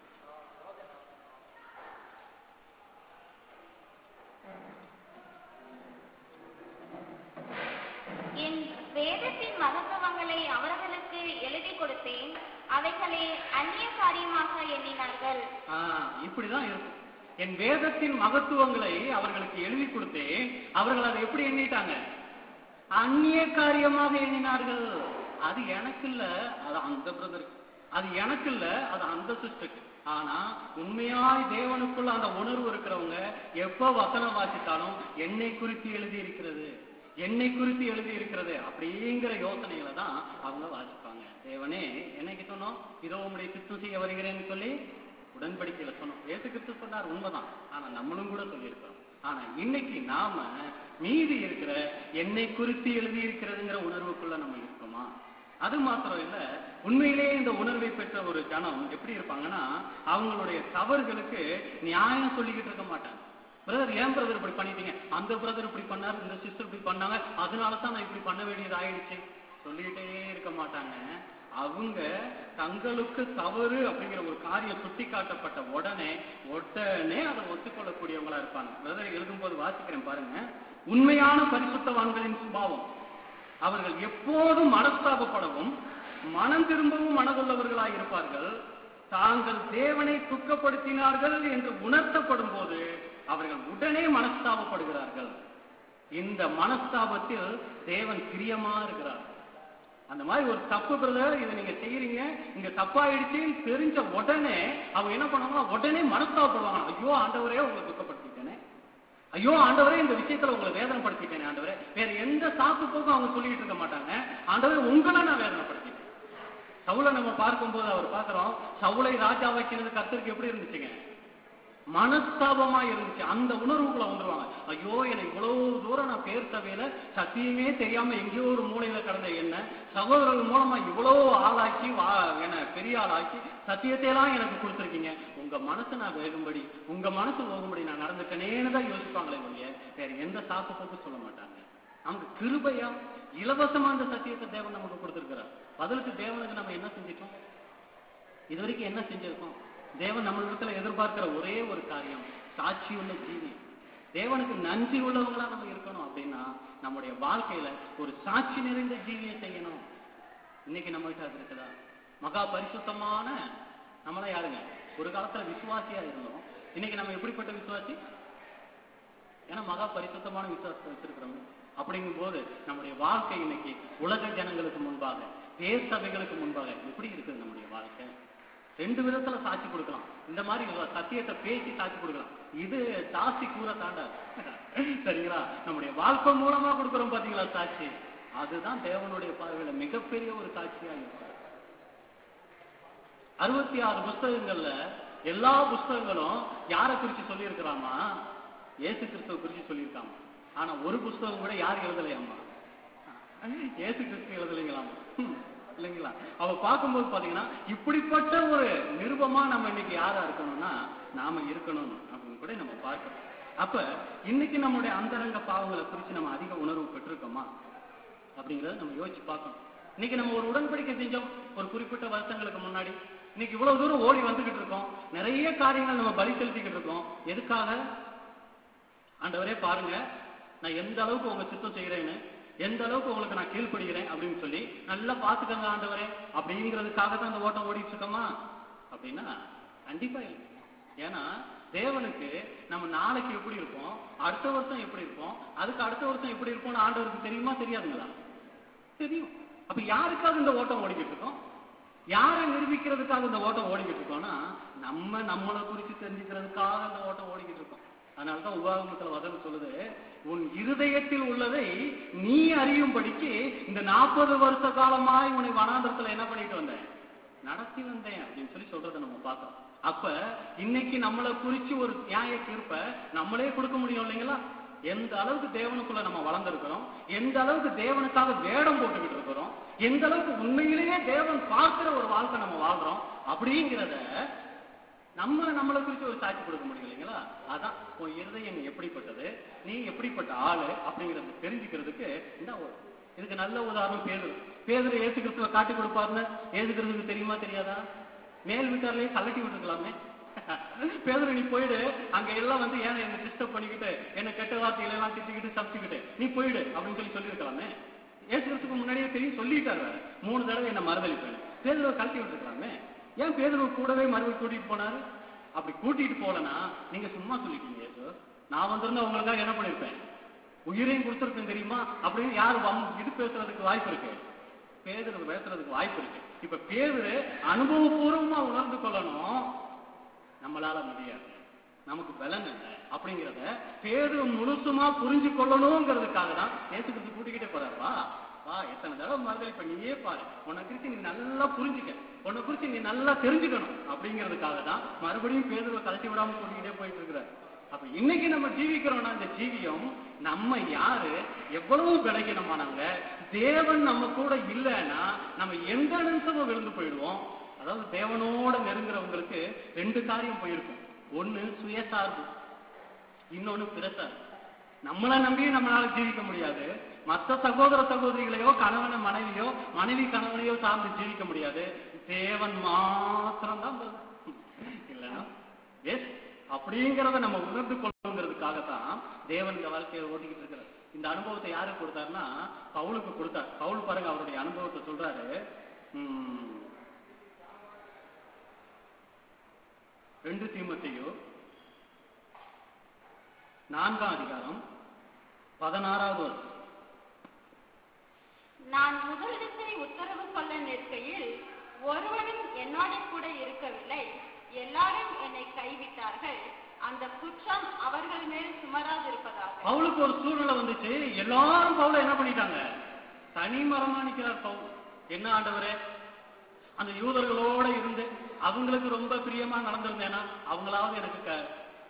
என் வேதத்தின் மகத்துவங்களை அவர்களுக்கு எழுதி கொடுத்தேன் அவைகளை அந்நிய காரியமாக எண்ணினார்கள் ஆ, இப்படிதான் இருக்கும் என் வேதத்தின் மகத்துவங்களை அவர்களுக்கு எழுதி கொடுத்தேன் அவர்கள் அதை எப்படி எண்ணிட்டாங்க அந்நிய காரியமாக எண்ணினார்கள் அது எனக்கு இல்ல அது அந்த பிரதருக்கு அது எனக்கு இல்ல அது அந்த சிஸ்டருக்கு ஆனா உண்மையாய் தேவனுக்குள்ள அந்த உணர்வு இருக்கிறவங்க எப்ப வசனம் வாசித்தாலும் என்னை குறித்து எழுதி இருக்கிறது என்னை குறித்து எழுதி இருக்கிறது அப்படிங்கிற யோசனையில தான் அவங்க வாசிப்பாங்க தேவனே என்னைக்கு சொன்னோம் இதோ உங்களுடைய சித்தம் செய்ய வருகிறேன்னு சொல்லி உடன்படிக்கையில சொன்னோம் ஏசு கிறிஸ்து சொன்னார் உண்மைதான் ஆனா நம்மளும் கூட சொல்லியிருக்கிறோம் ஆனா இன்னைக்கு நாம மீதி இருக்கிற என்னை குறித்து எழுதி இருக்கிறதுங்கிற உணர்வுக்குள்ள நம்ம இருக்கோமா அது மாத்திரம் இல்ல உண்மையிலேயே இந்த உணர்வை பெற்ற ஒரு ஜனம் எப்படி இருப்பாங்கன்னா அவங்களுடைய தவறுகளுக்கு நியாயம் சொல்லிக்கிட்டு இருக்க மாட்டாங்க பிரதர் ஏன் பிரதர் இப்படி பண்ணிட்டீங்க அந்த பிரதர் இப்படி பண்ணார் இந்த சிஸ்டர் இப்படி பண்ணாங்க அதனால தான் நான் இப்படி பண்ண வேண்டியது ஆயிடுச்சு சொல்லிக்கிட்டே இருக்க மாட்டாங்க அவங்க தங்களுக்கு தவறு அப்படிங்கிற ஒரு காரியம் சுட்டி காட்டப்பட்ட உடனே உடனே அதை ஒத்துக்கொள்ளக்கூடியவங்களா இருப்பாங்க பிரதர் எழுதும்போது வாசிக்கிறேன் பாருங்க உண்மையான பரிசுத்தவான்களின் சுபாவம் அவர்கள் எப்போதும் மனஸ்தாபப்படவும் மனம் திரும்பவும் மனதுள்ளவர்களாய் இருப்பார்கள் தாங்கள் தேவனை துக்கப்படுத்தினார்கள் என்று உணர்த்தப்படும் போது அவர்கள் உடனே மனஸ்தாபப்படுகிறார்கள் இந்த மனஸ்தாபத்தில் தேவன் பிரியமா இருக்கிறார் அந்த மாதிரி ஒரு தப்பு பிரதர் இதை நீங்க செய்யறீங்க இங்க தப்பாயிடுச்சுன்னு தெரிஞ்ச உடனே அவங்க என்ன பண்ணுவாங்கன்னா உடனே மனஸ்தாபப்படுவாங்க ஐயோ ஆண்டவரே உங்களை துக்கப்படுத்திட்டேனே ஐயோ ஆண்டவரே இந்த விஷயத்துல உங்களை வேதனைப்படுத்திட்டேனே ஆண்டவரே வேற எந்த சாக்கு போக்கும் அவங்க சொல்லிட்டு இருக்க மாட்டாங்க ஆண்டவரே உங்களை நான் வேதனைப்படுத்திட்டேன் சவுலை நம்ம பார்க்கும்போது அவர் பார்க்கிறோம் சவுளை ராஜா வைக்கிறது கர்த்தருக்கு எப்படி இருந்துச்சுங்க மனஸ்தாபமா இருந்துச்சு அந்த உணர்வுக்குள்ள வந்துருவாங்க ஐயோ எனக்கு இவ்வளவு தூரம் நான் பேர் சபையில சத்தியமே தெரியாம எங்கேயோ ஒரு மூலையில கடந்த என்ன சகோதரர்கள் மூலமா இவ்வளவு ஆளாக்கி வா என்ன பெரிய ஆளாக்கி சத்தியத்தை எல்லாம் எனக்கு கொடுத்துருக்கீங்க உங்க மனசு நான் வேகும்படி உங்க மனசு போகும்படி நான் நடந்துக்கனேன்னு தான் யோசிப்பாங்களே ஒழிய வேற எந்த சாக்கு போக்கு சொல்ல மாட்டாங்க நமக்கு கிருபையா இலவசமா அந்த சத்தியத்தை தேவன் நமக்கு கொடுத்திருக்கிறார் பதிலுக்கு தேவனுக்கு நம்ம என்ன செஞ்சிட்டோம் இது வரைக்கும் என்ன செஞ்சிருக்கோம் தேவன் நம்மளிடத்துல எதிர்பார்க்கிற ஒரே ஒரு காரியம் சாட்சி உள்ள ஜீவி தேவனுக்கு நன்றி உள்ளவங்களா நம்ம இருக்கணும் அப்படின்னா நம்முடைய வாழ்க்கையில ஒரு சாட்சி நிறைந்த ஜீவியை செய்யணும் இன்னைக்கு நம்ம கிட்ட அது இருக்குதா மகா பரிசுத்தமான நம்மளாம் யாருங்க ஒரு காலத்துல விசுவாசியா இருந்தோம் இன்னைக்கு நம்ம எப்படிப்பட்ட விசுவாசி ஏன்னா மகா பரிசுத்தமான விசுவாசத்தை வச்சிருக்கிறோம் அப்படிங்கும் போது நம்முடைய வாழ்க்கை இன்னைக்கு உலக ஜனங்களுக்கு முன்பாக பேர் சபைகளுக்கு முன்பாக எப்படி இருக்குது நம்முடைய வாழ்க்கை ரெண்டு விதத்துல சாட்சி கொடுக்கலாம் இந்த மாதிரி ஒரு சத்தியத்தை பேசி சாட்சி கொடுக்கலாம் இது சாட்சி கூற தாண்டாது சரிங்களா நம்முடைய வாழ்க்கை மூலமா கொடுக்குறோம் பாத்தீங்களா சாட்சி அதுதான் தேவனுடைய பார்வையில மிகப்பெரிய ஒரு சாட்சியா இருக்கும் அறுபத்தி ஆறு புஸ்தகங்கள்ல எல்லா புஸ்தகங்களும் யாரை குறிச்சு சொல்லியிருக்கிறாமா இயேசு கிறிஸ்துவ குறிச்சு சொல்லியிருக்காங்க ஆனா ஒரு புஸ்தகம் கூட யார் எழுதலையாமா இயேசு கிறிஸ்து எழுதலைங்களாமா ஹம், இல்லைங்களா அவ பார்க்கும்போது பாத்தீங்கன்னா இப்படிப்பட்ட ஒரு நிருபமா நம்ம இன்னைக்கு யாரா இருக்கணும்னா நாம இருக்கணும் அப்படின்னு கூட நம்ம பார்க்கணும் அப்ப இன்னைக்கு நம்முடைய அந்தரங்க பாவங்களை குறிச்சு நம்ம அதிக உணர்வு பெற்றிருக்கோமா அப்படிங்கறத நம்ம யோசிச்சு பார்க்கணும் இன்னைக்கு நம்ம ஒரு உடன்படிக்கை செஞ்சோம் ஒரு குறிப்பிட்ட வருஷங்களுக்கு முன்னாடி இன்னைக்கு இவ்வளவு தூரம் ஓடி வந்துகிட்டு இருக்கோம் நிறைய காரியங்கள் நம்ம பலி செலுத்திக்கிட்டு இருக்கோம் எதுக்காக ஆண்டவரே பாருங்க நான் எந்த அளவுக்கு உங்க சித்தம் செய்யறேன்னு எந்த அளவுக்கு உங்களுக்கு நான் கீழ்ப்படுகிறேன் அப்படின்னு சொல்லி நல்லா பாத்துக்கங்க ஆண்டவரே அப்படிங்கிறதுக்காக தான் அந்த ஓட்டம் ஓடிட்டு இருக்கோமா அப்படின்னா கண்டிப்பா இல்லை ஏன்னா தேவனுக்கு நம்ம நாளைக்கு எப்படி இருப்போம் அடுத்த வருஷம் எப்படி இருப்போம் அதுக்கு அடுத்த வருஷம் எப்படி இருப்போம்னு ஆண்டவருக்கு தெரியுமா தெரியாதுங்களா தெரியும் அப்ப யாருக்காக இந்த ஓட்டம் ஓடிக்கிட்டு இருக்கோம் யாரை நிரூபிக்கிறதுக்காக இந்த ஓட்டம் ஓடிக்கிட்டு இருக்கோம்னா நம்ம நம்மளை குறித்து தெரிஞ்சுக்கிறதுக்காக இந்த ஓட்டம் ஓடிக்கிட்டு இருக்கோம் அதனாலதான் உபாகமத்துல வசனம் சொல்லுது உன் இருதயத்தில் உள்ளதை நீ அறியும்படிக்கு இந்த நாற்பது வருஷ காலமாய் உன்னை வனாந்தரத்துல என்ன பண்ணிட்டு வந்தேன் நடத்தி வந்தேன் அப்படின்னு சொல்லி சொல்றதை நம்ம பார்த்தோம் அப்ப இன்னைக்கு நம்மளை குறிச்சு ஒரு நியாய தீர்ப்பை நம்மளே கொடுக்க முடியும் இல்லைங்களா எந்த அளவுக்கு தேவனுக்குள்ள நம்ம வளர்ந்துருக்கிறோம் எந்த அளவுக்கு தேவனுக்காக வேடம் போட்டுக்கிட்டு இருக்கிறோம் எந்த அளவுக்கு உண்மையிலேயே தேவன் பார்க்கிற ஒரு வாழ்க்கை நம்ம வாழ்றோம் அப்படிங்கிறத நம்ம நம்மளை குறித்து ஒரு சாட்சி கொடுக்க முடியும் இல்லைங்களா அதான் உன் இருதயம் எப்படிப்பட்டது நீ எப்படிப்பட்ட ஆளு அப்படிங்கறத தெரிஞ்சுக்கிறதுக்கு இந்த ஒரு இதுக்கு நல்ல உதாரணம் பேதுரு பேதுரு ஏசு கிறிஸ்துவ காட்டி கொடுப்பாருன்னு ஏசுக்கிறதுக்கு தெரியுமா தெரியாதா மேல் வீட்டார்லயே கலட்டி விட்டுருக்கலாமே பேதுரு நீ போயிடு அங்க எல்லாம் வந்து ஏன் என்ன டிஸ்டர்ப் பண்ணிக்கிட்டு என்ன கெட்ட வார்த்தைகளை எல்லாம் திட்டிக்கிட்டு சமைச்சுக்கிட்டு நீ போயிடு அப்படின்னு சொல்லி சொல்லியிருக்கலாமே ஏசு கிறிஸ்துக்கு முன்னாடியே தெரியும் சொல்லிட்டாரு வேற மூணு தடவை என்ன மறுதளிப்பேன் பேதுருவை கலட்டி விட்டுருக்கலாமே ஏன் பேதுருவை கூடவே மறுபடியும் கூட்டிட்டு போனாரு அப்படி கூட்டிட்டு போலனா நீங்க சும்மா சொல்லிட்டீங்க ஏசு நான் வந்திருந்தா உங்களுக்காக என்ன பண்ணிருப்பேன் உயிரையும் கொடுத்துருக்கேன் தெரியுமா அப்படின்னு யார் வம் இது பேசுறதுக்கு வாய்ப்பு இருக்கு பேதுரு பேசுறதுக்கு வாய்ப்பு இருக்கு இப்ப பேதுரு அனுபவபூர்வமா உணர்ந்து கொள்ளணும் நம்மளால முடியாது நமக்கு பலன் இல்லை அப்படிங்கிறத பேரு முழுசுமா புரிஞ்சு கொள்ளணுங்கிறதுக்காக தான் நேசுக்கு கூட்டிக்கிட்டே போறாரு வா வா எத்தனை தடவை மறுதல் இப்ப நீயே பாரு உன்னை குறித்து நீ நல்லா புரிஞ்சுக்க உன்னை குறித்து நீ நல்லா தெரிஞ்சுக்கணும் அப்படிங்கிறதுக்காக தான் மறுபடியும் பேதுருவை கலட்டி விடாம கூட்டிக்கிட்டே போயிட்டு இருக்கிறார் அப்ப இன்னைக்கு நம்ம ஜீவிக்கிறோம்னா இந்த ஜீவியம் நம்ம யாரு எவ்வளவு பலகீனமானவங்க தேவன் நம்ம கூட இல்லைன்னா நம்ம எந்த நிமிஷமும் விழுந்து போயிடுவோம் அதாவது தேவனோட நெருங்குறவங்களுக்கு ரெண்டு காரியம் போயிருக்கும் ஒண்ணு சுயசார்பு இன்னொன்னு பிரசார்பு நம்மளை நம்பியும் நம்மளால ஜீவிக்க முடியாது மற்ற சகோதர சகோதரிகளையோ கணவன மனைவியோ மனைவி கணவனையோ சார்ந்து ஜீவிக்க முடியாது தேவன் மாத்திரம் தான் இல்லைன்னா எஸ் அப்படிங்கிறத நம்ம உணர்ந்து கொள்ளணுங்கிறதுக்காக தான் தேவன் இந்த வாழ்க்கையை ஓட்டிக்கிட்டு இருக்கிறார் இந்த அனுபவத்தை யாருக்கு கொடுத்தாருன்னா பவுலுக்கு கொடுத்தார் பவுல் பாருங்க அவருடைய அனுபவத்தை சொல்றாரு உம், ரெண்டு தீமத்தையோ நான்காம் அதிகாரம் பதினாறாவது வருஷம் நான் முதலிடத்தை உத்தரவு சொல்ல நிற்கையில் ஒருவனும் என்னோட கூட இருக்கவில்லை எல்லாரும் என்னை கைவிட்டார்கள் அந்த குற்றம் அவர்கள் மேல் சுமராதிருப்பதாக பவுலுக்கு ஒரு சூழ்நிலை வந்துச்சு எல்லாரும் பவுல என்ன பண்ணிட்டாங்க தனி மரமா நிக்கிறார் பவுல் என்ன ஆண்டவரே அந்த யூதர்களோட இருந்து அவங்களுக்கு ரொம்ப பிரியமா நடந்திருந்தேன்னா அவங்களாவது எனக்கு க-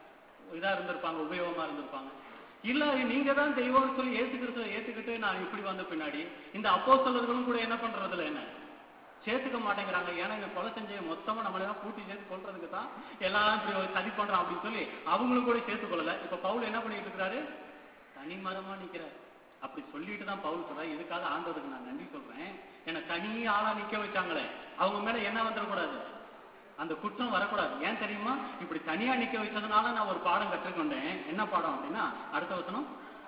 இதா இருந்திருப்பாங்க உபயோகமா இருந்திருப்பாங்க இல்ல நீங்க தான் தெய்வம்னு சொல்லி ஏத்துக்கிறத ஏத்துக்கிட்டு நான் இப்படி வந்த பின்னாடி இந்த அப்போஸ்தலர்களும் கூட என்ன பண்றதுல என்ன சேர்த்துக்க மாட்டேங்கிறாங்க ஏன்னா இந்த கொலை செஞ்ச மொத்தமா நம்மள தான் கூட்டி சேர்த்து கொள்றதுக்கு தான் எல்லாரும் இப்படி ஒரு சதி பண்றோம் அப்படின்னு சொல்லி அவங்களும் கூட சேர்த்து கொள்ளல இப்ப பவுல் என்ன பண்ணிட்டு இருக்கிறாரு தனி மரமா நிக்கிறார் அப்படி சொல்லிட்டு தான் பவுல் சொல்றாரு இதுக்காக ஆண்டவருக்கு நான் நன்றி சொல்றேன் என்னை தனி ஆளா நிக்க வச்சாங்களே அவங்க மேல என்ன வந்துடக்கூடாது அந்த குற்றம் வரக்கூடாது ஏன் தெரியுமா இப்படி தனியா நிக்க வச்சதுனால நான் ஒரு பாடம் கற்றுக்கொண்டேன் என்ன பாடம் அப்படின்னா அடுத்த வசனம்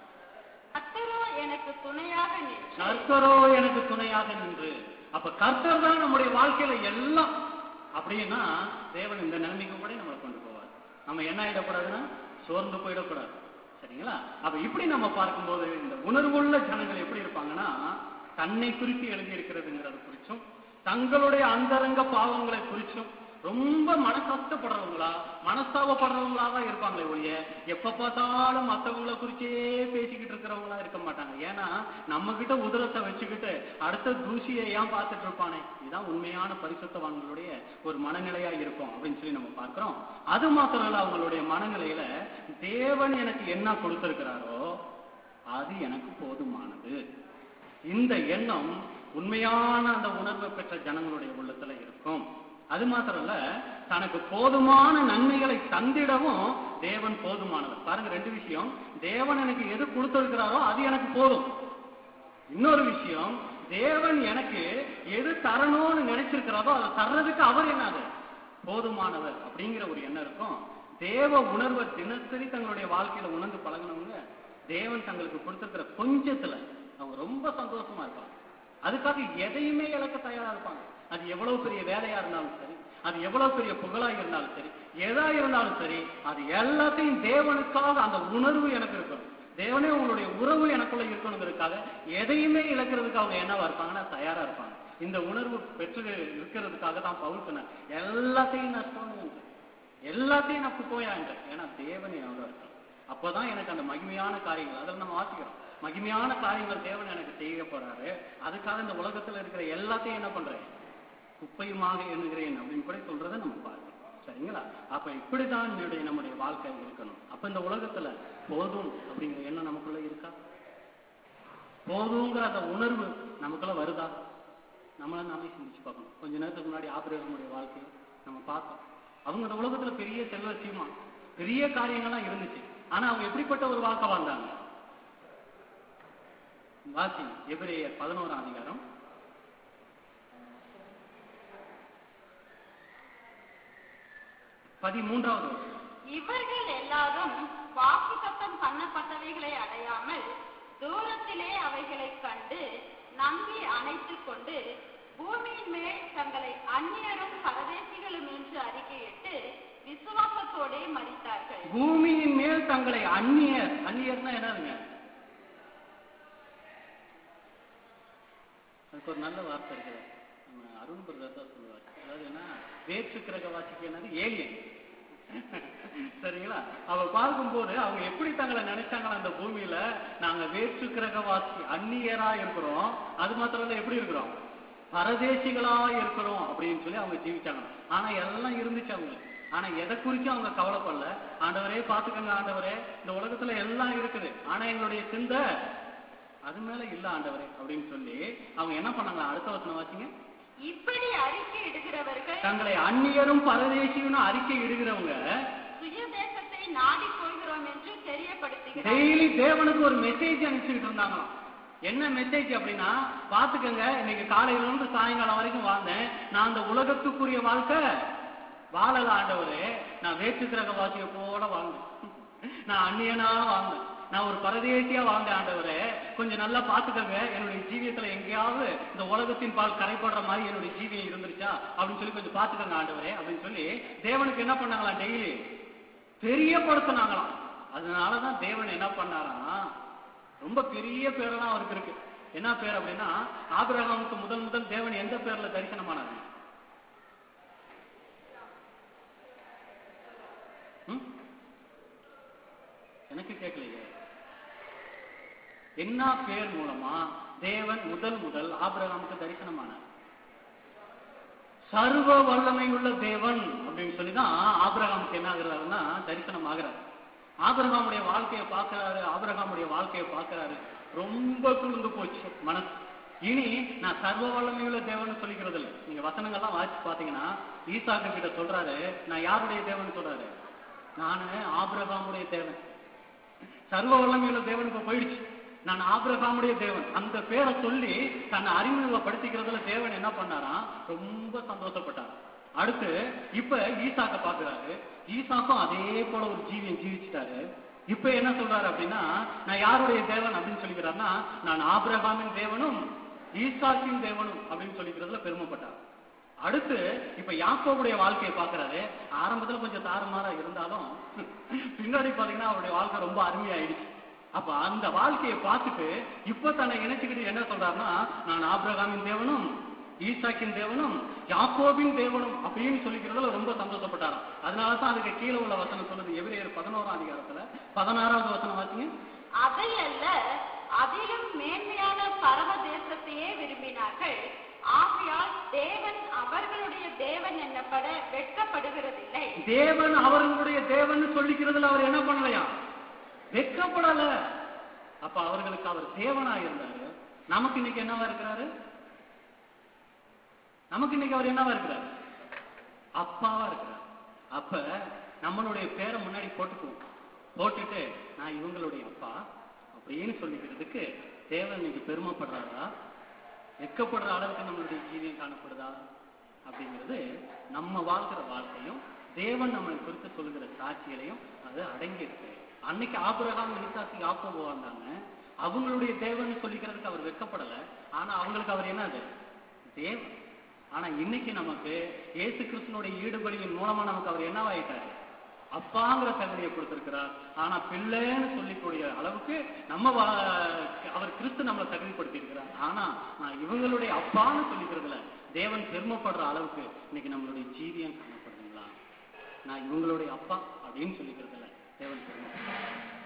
கர்த்தரோ எனக்கு துணையாக நின்று கர்த்தரோ எனக்கு துணையாக நின்று அப்ப கர்த்தர் தான் நம்முடைய வாழ்க்கையில எல்லாம் அப்படின்னா தேவன் இந்த நிலைமைக்கு கூட நம்மளை கொண்டு போவார் நம்ம என்ன ஆயிடக்கூடாதுன்னா சோர்ந்து போயிடக்கூடாது சரிங்களா அப்ப இப்படி நம்ம பார்க்கும்போது இந்த உணர்வுள்ள ஜனங்கள் எப்படி இருப்பாங்கன்னா தன்னை குறித்து எழுதி இருக்கிறதுங்கிறது குறிச்சும் தங்களுடைய அந்தரங்க பாவங்களை குறிச்சும் ரொம்ப மனக்கஷ்டப்படுறவங்களா மனஸ்தாபப்படுறவங்களா தான் இருப்பாங்களே ஒழிய எப்ப பார்த்தாலும் மத்தவங்கள குறிச்சே பேசிக்கிட்டு இருக்கிறவங்களா இருக்க மாட்டாங்க ஏன்னா நம்ம கிட்ட உதரத்தை வச்சுக்கிட்டு அடுத்த தூசியை ஏன் பார்த்துட்டு இருப்பானே இதுதான் உண்மையான பரிசுத்தவான்களுடைய ஒரு மனநிலையா இருக்கும் அப்படின்னு சொல்லி நம்ம பார்க்கிறோம் அது மாத்திரம் இல்ல அவங்களுடைய மனநிலையில தேவன் எனக்கு என்ன கொடுத்திருக்கிறாரோ அது எனக்கு போதுமானது இந்த எண்ணம் உண்மையான அந்த உணர்வை பெற்ற ஜனங்களுடைய உள்ளத்துல இருக்கும் அது மாத்திரம் இல்ல தனக்கு போதுமான நன்மைகளை தந்திடவும் தேவன் போதுமானவர் பாருங்க ரெண்டு விஷயம் தேவன் எனக்கு எது கொடுத்திருக்கிறாரோ அது எனக்கு போதும் இன்னொரு விஷயம் தேவன் எனக்கு எது தரணும்னு நினைச்சிருக்கிறாரோ அதை தர்றதுக்கு அவர் என்னது போதுமானவர் அப்படிங்கிற ஒரு எண்ணம் இருக்கும் தேவ உணர்வை தினசரி தங்களுடைய வாழ்க்கையில உணர்ந்து பழகினவங்க தேவன் தங்களுக்கு கொடுத்திருக்கிற கொஞ்சத்துல அவங்க ரொம்ப சந்தோஷமா இருப்பாங்க அதுக்காக எதையுமே இழக்க தயாரா இருப்பாங்க அது எவ்வளவு பெரிய வேலையா இருந்தாலும் சரி அது எவ்வளவு பெரிய புகழா இருந்தாலும் சரி எதா இருந்தாலும் சரி அது எல்லாத்தையும் தேவனுக்காக அந்த உணர்வு எனக்கு இருக்கணும் தேவனே உங்களுடைய உறவு எனக்குள்ள இருக்கணுங்கிறதுக்காக எதையுமே இழக்கிறதுக்கு அவங்க என்னவா இருப்பாங்கன்னா தயாரா இருப்பாங்க இந்த உணர்வு பெற்று இருக்கிறதுக்காக தான் பவுல் சொன்னார் எல்லாத்தையும் நஷ்டம் எல்லாத்தையும் நான் குப்பையா ஏன்னா தேவன் என்னோட இருக்கான் அப்பதான் எனக்கு அந்த மகிமையான காரியங்கள் அதில் நம்ம வாசிக்கிறோம் மகிமையான காரியங்கள் தேவன் எனக்கு செய்ய போறாரு அதுக்காக இந்த உலகத்துல இருக்கிற எல்லாத்தையும் என்ன பண்றேன் குப்பையுமாக எண்ணுகிறேன் அப்படின்னு கூட சொல்றதை நம்ம பார்க்கிறோம் சரிங்களா அப்ப இப்படிதான் என்னுடைய நம்முடைய வாழ்க்கை இருக்கணும் அப்ப இந்த உலகத்துல போதும் அப்படிங்கிற எண்ணம் நமக்குள்ள இருக்கா போதுங்கிற அந்த உணர்வு நமக்குள்ள வருதா நம்மள நாமே சிந்திச்சு பார்க்கணும் கொஞ்ச நேரத்துக்கு முன்னாடி ஆபரேஷனுடைய வாழ்க்கை நம்ம பார்த்தோம் அவங்க இந்த உலகத்துல பெரிய செல்வச்சியமா பெரிய காரியங்கள்லாம் இருந்துச்சு ஆனா அவங்க எப்படிப்பட்ட ஒரு வாழ்க்கை வாழ்ந்தாங்க வாசி எபிரேயர் பதினோராம் அதிகாரம் பதிமூன்றாவது வசனம். இவர்கள் எல்லாரும் வாக்குத்தத்தம் பண்ணப்பட்டவைகளை அடையாமல் தூரத்திலே அவைகளைக் கண்டு நம்பி அணைத்துக் கொண்டு பூமியின் மேல் தங்களை அந்நியரும் பரதேசிகளும் என்று அறிக்கையிட்டு விசுவாசத்தோடே மறித்தார்கள் பூமியின் மேல் தங்களை அந்நியர் அந்நியர்னா என்னதுங்க அதுக்கு ஒரு நல்ல வார்த்தை இருக்குது நம்ம அருண் பிரதர் தான் சொல்லுவார் அதாவது என்ன வேற்று கிரகவாசிக்கு என்னது ஏலியன் சரிங்களா அவ பார்க்கும்போது அவங்க எப்படி தங்களை நினைச்சாங்களா அந்த பூமியில நாங்க வேற்று கிரகவாசி அந்நியரா இருக்கிறோம் அது மாத்திரம் இல்ல எப்படி இருக்கிறோம் பரதேசிகளா இருக்கிறோம் அப்படின்னு சொல்லி அவங்க ஜீவிச்சாங்க ஆனா எல்லாம் இருந்துச்சு அவங்களுக்கு ஆனா எதை குறிச்சும் அவங்க கவலைப்படல ஆண்டவரே பாத்துக்கங்க ஆண்டவரே இந்த உலகத்துல எல்லாம் இருக்குது ஆனா எங்களுடைய சிந்தை அது மேல இல்ல ஆண்டவரே அப்படின்னு சொல்லி அவங்க என்ன பண்ணாங்க அடுத்த வசனம் வாசிங்க இப்படி அறிக்கை இடுகிறவர்கள் தங்களை அந்நியரும் பரதேசியும் அறிக்கை இடுகிறவங்க சுய தேசத்தை நாடிக் கொள்கிறோம் என்று தெரியப்படுத்துகிறார்கள் டெய்லி தேவனுக்கு ஒரு மெசேஜ் அனுப்பிச்சுட்டு இருந்தாங்களாம் என்ன மெசேஜ் அப்படின்னா பாத்துக்கங்க இன்னைக்கு காலையில இருந்து சாயங்காலம் வரைக்கும் வாழ்ந்தேன் நான் அந்த உலகத்துக்குரிய வாழ்க்கை வாழல ஆண்டவரே நான் வேற்று கிரக வாசிய போல வாழ்ந்தேன் நான் அந்நியனா வாழ்ந்தேன் நான் ஒரு பரதேசியா வாழ்ந்தேன் ஆண்டவரே கொஞ்சம் நல்லா பாத்துக்கங்க என்னுடைய ஜீவியத்துல எங்கேயாவது இந்த உலகத்தின் பால் கரைப்படுற மாதிரி என்னுடைய ஜீவியம் இருந்துருச்சா அப்படின்னு சொல்லி கொஞ்சம் பாத்துக்கங்க ஆண்டவரே அப்படின்னு சொல்லி தேவனுக்கு என்ன பண்ணாங்களாம் டெய்லி தெரியப்படுத்தினாங்களாம் அதனாலதான் தேவன் என்ன பண்ணாராம் ரொம்ப பெரிய பேரெல்லாம் அவருக்கு இருக்கு என்ன பேர் அப்படின்னா ஆபிரகாமுக்கு முதல் முதல் தேவன் எந்த பேர்ல தரிசனமானாரு ம்? எனக்கு கேட்கலையே என்ன பேர் மூலமா தேவன் முதல் முதல் ஆபிரகாமுக்கு தரிசனமானார் சர்வ வல்லமை உள்ள தேவன் அப்படின்னு சொல்லி தான் ஆபிரகாமுக்கு என்ன ஆகுறாருன்னா தரிசனம் ஆகுறாரு ஆபிரகாமுடைய வாழ்க்கையை பார்க்கறாரு ஆபிரகாமுடைய வாழ்க்கையை பார்க்கறாரு ரொம்ப குளிர்ந்து போச்சு மனசு இனி நான் சர்வ வல்லமையுள்ள தேவன் சொல்லிக்கிறது இல்லை நீங்க வசனங்கள்லாம் வாசிச்சு பாத்தீங்கன்னா ஈசாக்கு கிட்ட சொல்றாரு நான் யாருடைய தேவன் சொல்றாரு நானு ஆபிரகாமுடைய தேவன் சர்வ வல்லமையுள்ள தேவன் இப்ப போயிடுச்சு நான் ஆபிரகாமுடைய தேவன் அந்த பேரை சொல்லி தன்னை அறிமுகப்படுத்திக்கிறதுல தேவன் என்ன பண்ணாராம் ரொம்ப சந்தோஷப்பட்டார் அடுத்து இப்ப ஈசாக்க பாக்குறாரு ஈசாக்கும் அதே போல ஒரு ஜீவியம் ஜீவிச்சிட்டாரு இப்ப என்ன சொல்றாரு அப்படின்னா நான் யாருடைய தேவன் அப்படின்னு சொல்லிக்கிறாருன்னா நான் ஆபிரகாமின் தேவனும் ஈசாக்கின் தேவனும் அப்படின்னு சொல்லிக்கிறதுல பெருமைப்பட்டார் அடுத்து இப்ப யாக்கோபுடைய வாழ்க்கையை பாக்குறாரு ஆரம்பத்துல கொஞ்சம் தாறுமாறா இருந்தாலும் பின்னாடி பாத்தீங்கன்னா அவருடைய வாழ்க்கை ரொம்ப அருமையாயிடுச்சு அப்ப அந்த வாழ்க்கையை பார்த்துட்டு இப்ப தன்னை இணைச்சுக்கிட்டு என்ன சொல்றாருன்னா நான் ஆபிரகாமின் தேவனும் ஈசாக்கின் தேவனும் யாக்கோபின் தேவனும் அப்படின்னு சொல்லிக்கிறதுல ரொம்ப சந்தோஷப்பட்டாராம் அதனாலதான் அதுக்கு கீழே உள்ள வசனம் சொல்லுது எபிரேயர் பதினோராம் அதிகாரத்துல பதினாறாவது வசனம் வாசிங்க அதை அல்ல அதிலும் மேன்மையான பரம தேசத்தையே விரும்பினார்கள் ஆகையால் தேவன் அவர்களுடைய தேவன் என்னப்பட வெட்கப்படுகிறதில்லை தேவன் அவர்களுடைய தேவன் சொல்லிக்கிறதுல அவர் என்ன பண்ணலையா வெட்கப்படல அப்ப அவர்களுக்கு அவர் தேவனா இருந்தாரு நமக்கு இன்னைக்கு என்னவா இருக்கிறாரு நமக்கு இன்னைக்கு அவர் என்னவா இருக்கிறாரு அப்பாவா இருக்கிறார் அப்ப நம்மளுடைய பேரை முன்னாடி போட்டுக்குவோம் போட்டுட்டு நான் இவங்களுடைய அப்பா அப்படின்னு சொல்லிக்கிறதுக்கு தேவன் இன்னைக்கு பெருமைப்படுறாரா வெட்கப்படுற அளவுக்கு நம்மளுடைய ஜீவியம் காணப்படுதா அப்படிங்கிறது நம்ம வாழ்கிற வாழ்க்கையும் தேவன் நம்மளை குறித்து சொல்லுகிற சாட்சிகளையும் அது அடங்கி இருக்கு அன்னைக்கு ஆபிரகாம் ஈசாக்கு யாக்கோபு வந்தாங்க அவங்களுடைய தேவன் சொல்லிக்கிறதுக்கு அவர் வெட்கப்படல ஆனா அவங்களுக்கு அவர் என்னது தேவன் ஆனா இன்னைக்கு நமக்கு இயேசு கிறிஸ்துனுடைய ஈடுபடியின் மூலமா நமக்கு அவர் என்னவாயிட்டாரு அப்பாங்கிற தகுதியை கொடுத்திருக்கிறார் ஆனா பிள்ளைன்னு சொல்லிக்கூடிய அளவுக்கு நம்ம வா- அவர் கிறிஸ்து நம்மளை தகுதிப்படுத்தி இருக்கிறார் ஆனா நான் இவங்களுடைய அப்பான்னு சொல்லிக்கிறதுல தேவன் பெருமைப்படுற அளவுக்கு இன்னைக்கு நம்மளுடைய ஜீவியம் காணப்படுதுங்களா நான் இவங்களுடைய அப்பா அப்படின்னு சொல்லிக்கிறதுல தேவன் பெருமைப்படுறார்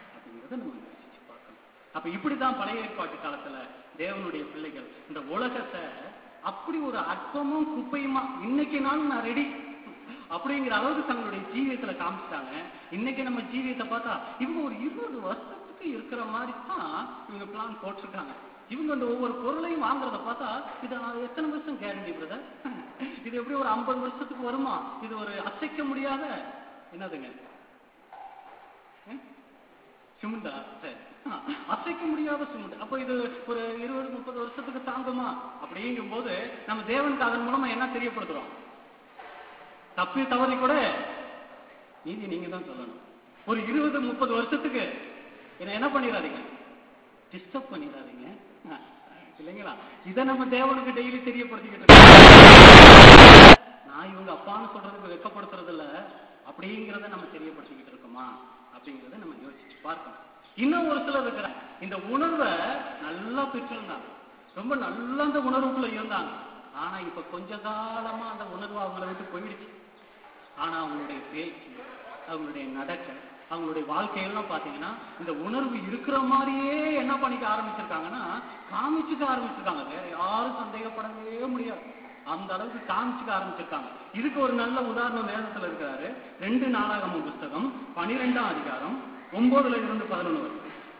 அப்படிங்கிறத நம்ம யோசிச்சு பார்க்கணும் அப்ப இப்படிதான் பழைய ஏற்பாட்டு காலத்துல தேவனுடைய பிள்ளைகள் இந்த உலகத்தை அப்படி ஒரு அற்பமும் குப்பையுமா இன்னைக்கு நாளும் நான் ரெடி அப்படிங்கிற அளவுக்கு தங்களுடைய ஜீவியத்துல காமிச்சிட்டாங்க இன்னைக்கு நம்ம ஜீவியத்தை பார்த்தா இவங்க ஒரு இருபது வருஷத்துக்கு இருக்கிற மாதிரி தான் இவங்க பிளான் போட்டிருக்காங்க இவங்க அந்த ஒவ்வொரு பொருளையும் வாங்குறத பார்த்தா இது ஆ, எத்தனை வருஷம் கேரண்டி பிரதர் இது எப்படி ஒரு ஐம்பது வருஷத்துக்கு வருமா இது ஒரு அசைக்க முடியாத என்னதுங்க ம்? சிமெண்டா சரி ஆ, அசைக்க முடியாத சிமெண்ட் அப்ப இது ஒரு இருபது முப்பது வருஷத்துக்கு தாங்குமா அப்படிங்கும் போது நம்ம தேவனுக்கு அதன் மூலமா என்ன தெரியப்படுத்துறோம் தப்பி தவறி கூட நீதி நீங்க தான் சொல்லணும் ஒரு இருபது முப்பது வருஷத்துக்கு என்ன என்ன பண்ணிடாதீங்க டிஸ்டர்ப் பண்ணிடாதீங்க ஆ, இல்லைங்களா இதை நம்ம தேவனுக்கு டெய்லி தெரியப்படுத்திக்கிட்டு இருக்கோம் நான் இவங்க அப்பான்னு சொல்றதுக்கு வெக்கப்படுத்துறது இல்ல அப்படிங்கிறத நம்ம தெரியப்படுத்திக்கிட்டு இருக்கோமா அப்படிங்கிறத நம்ம யோசிச்சு பார்க்கணும் இன்னும் ஒரு சிலர் இருக்கிறாங்க இந்த உணர்வை நல்லா பெற்றிருந்தாங்க ரொம்ப நல்லா அந்த உணர்வுக்குள்ள இருந்தாங்க ஆனா இப்ப கொஞ்ச காலமா அந்த உணர்வு அவங்கள விட்டு போயிடுச்சு ஆனா அவங்களுடைய பேச்சு அவங்களுடைய நடக்க அவங்களுடைய வாழ்க்கையெல்லாம் பாத்தீங்கன்னா இந்த உணர்வு இருக்கிற மாதிரியே என்ன பண்ணிக்க ஆரம்பிச்சிருக்காங்கன்னா காமிச்சுக்க ஆரம்பிச்சிருக்காங்க வேற யாரும் சந்தேகப்படவே முடியாது அந்த அளவுக்கு காமிச்சுக்க ஆரம்பிச்சிருக்காங்க இதுக்கு ஒரு நல்ல உதாரணம் வேதத்துல இருக்கிறாரு ரெண்டு நாளாகம புஸ்தகம் பனிரெண்டாம் அதிகாரம் ஒன்பதுல இருந்து பதினொன்று வரை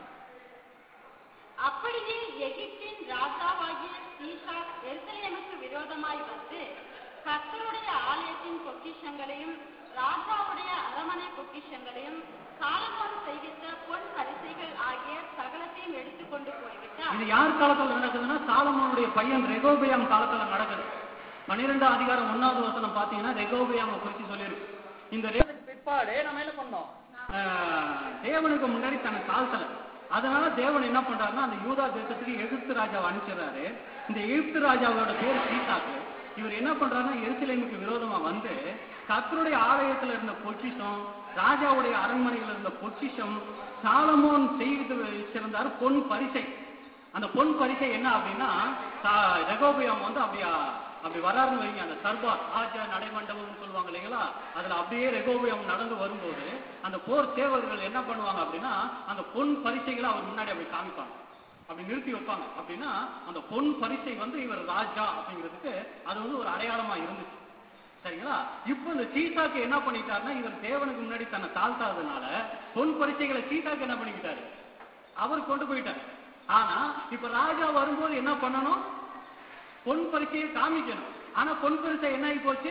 அப்படியே எகிப்தின் ராஜாவாகிய சீஷாக் எருசலேமுக்கு விரோதமாய் வந்து கர்த்தருடைய ஆலயத்தின் பொக்கிஷங்களையும் ராஜாவுடைய அரமனை பொக்கிஷங்களையும் சாலமோன் செய்வித்த பொன் பரிசைகள் ஆகிய சகலத்தையும் எடுத்துக்கொண்டு போய்விட்டார் இது யார் காலத்துல நடக்குதுன்னா சாலமோனுடைய பையன் ரெகோபியாம் காலத்துல நடக்குது பன்னிரெண்டாம் அதிகாரம் ஒன்னாவது வசனம் பாத்தீங்கன்னா ரெகோபியாம குறித்து சொல்லியிருக்கு இந்த ரெ- அதுக்கு பிற்பாடு நம்ம என்ன பண்ணோம் ஆஹ், தேவனுக்கு முன்னாடி தன்னை தாழ்த்தல அதனால தேவன் என்ன பண்றாருன்னா அந்த யூதா தேசத்துக்கு எகிப்து ராஜாவை அனுப்பிச்சிடுறாரு இந்த எகிப்து ராஜாவோட பேர் சீசாக்கு இவர் என்ன பண்றாருன்னா எருசலேமுக்கு விரோதமா வந்து கர்த்தருடைய ஆலயத்துல இருந்த பொக்கிஷம் ராஜாவுடைய அரண்மனையில இருந்த பொக்கிஷம் சாலமோன் செய்து வச்சிருந்தாரு பொன் பரிசை அந்த பொன் பரிசை என்ன அப்படின்னா சா- ரெகோபியாம் வந்து அப்படியா அப்படி வராருன்னு வைங்க அந்த சர்பார் ராஜா நடைமண்டபம்னு சொல்லுவாங்க இல்லைங்களா அதுல அப்படியே ரெகோபியாம் நடந்து வரும்போது அந்த போர் சேவகர்கள் என்ன பண்ணுவாங்க அப்படின்னா அந்த பொன் பரிசைகளை அவர் முன்னாடி அப்படி காமிப்பாங்க அப்படி நிறுத்தி வைப்பாங்க அப்படின்னா அந்த பொன் பரிசை வந்து இவர் ராஜா அப்படிங்கிறதுக்கு அது வந்து ஒரு அடையாளமா இருந்துச்சு சரிங்களா இப்போ இந்த சீசாக்கு என்ன பண்ணிட்டாருன்னா இவர் தேவனுக்கு முன்னாடி தன்னை தாழ்த்தாததுனால பொன் பரிசைகளை சீசாக்கு என்ன பண்ணிக்கிட்டாரு அவர் கொண்டு போயிட்டார் ஆனா இப்ப ராஜா வரும்போது என்ன பண்ணணும் பொன் பரிசையை காமிக்கணும் ஆனா பொன் பரிசை என்ன ஆகி போச்சு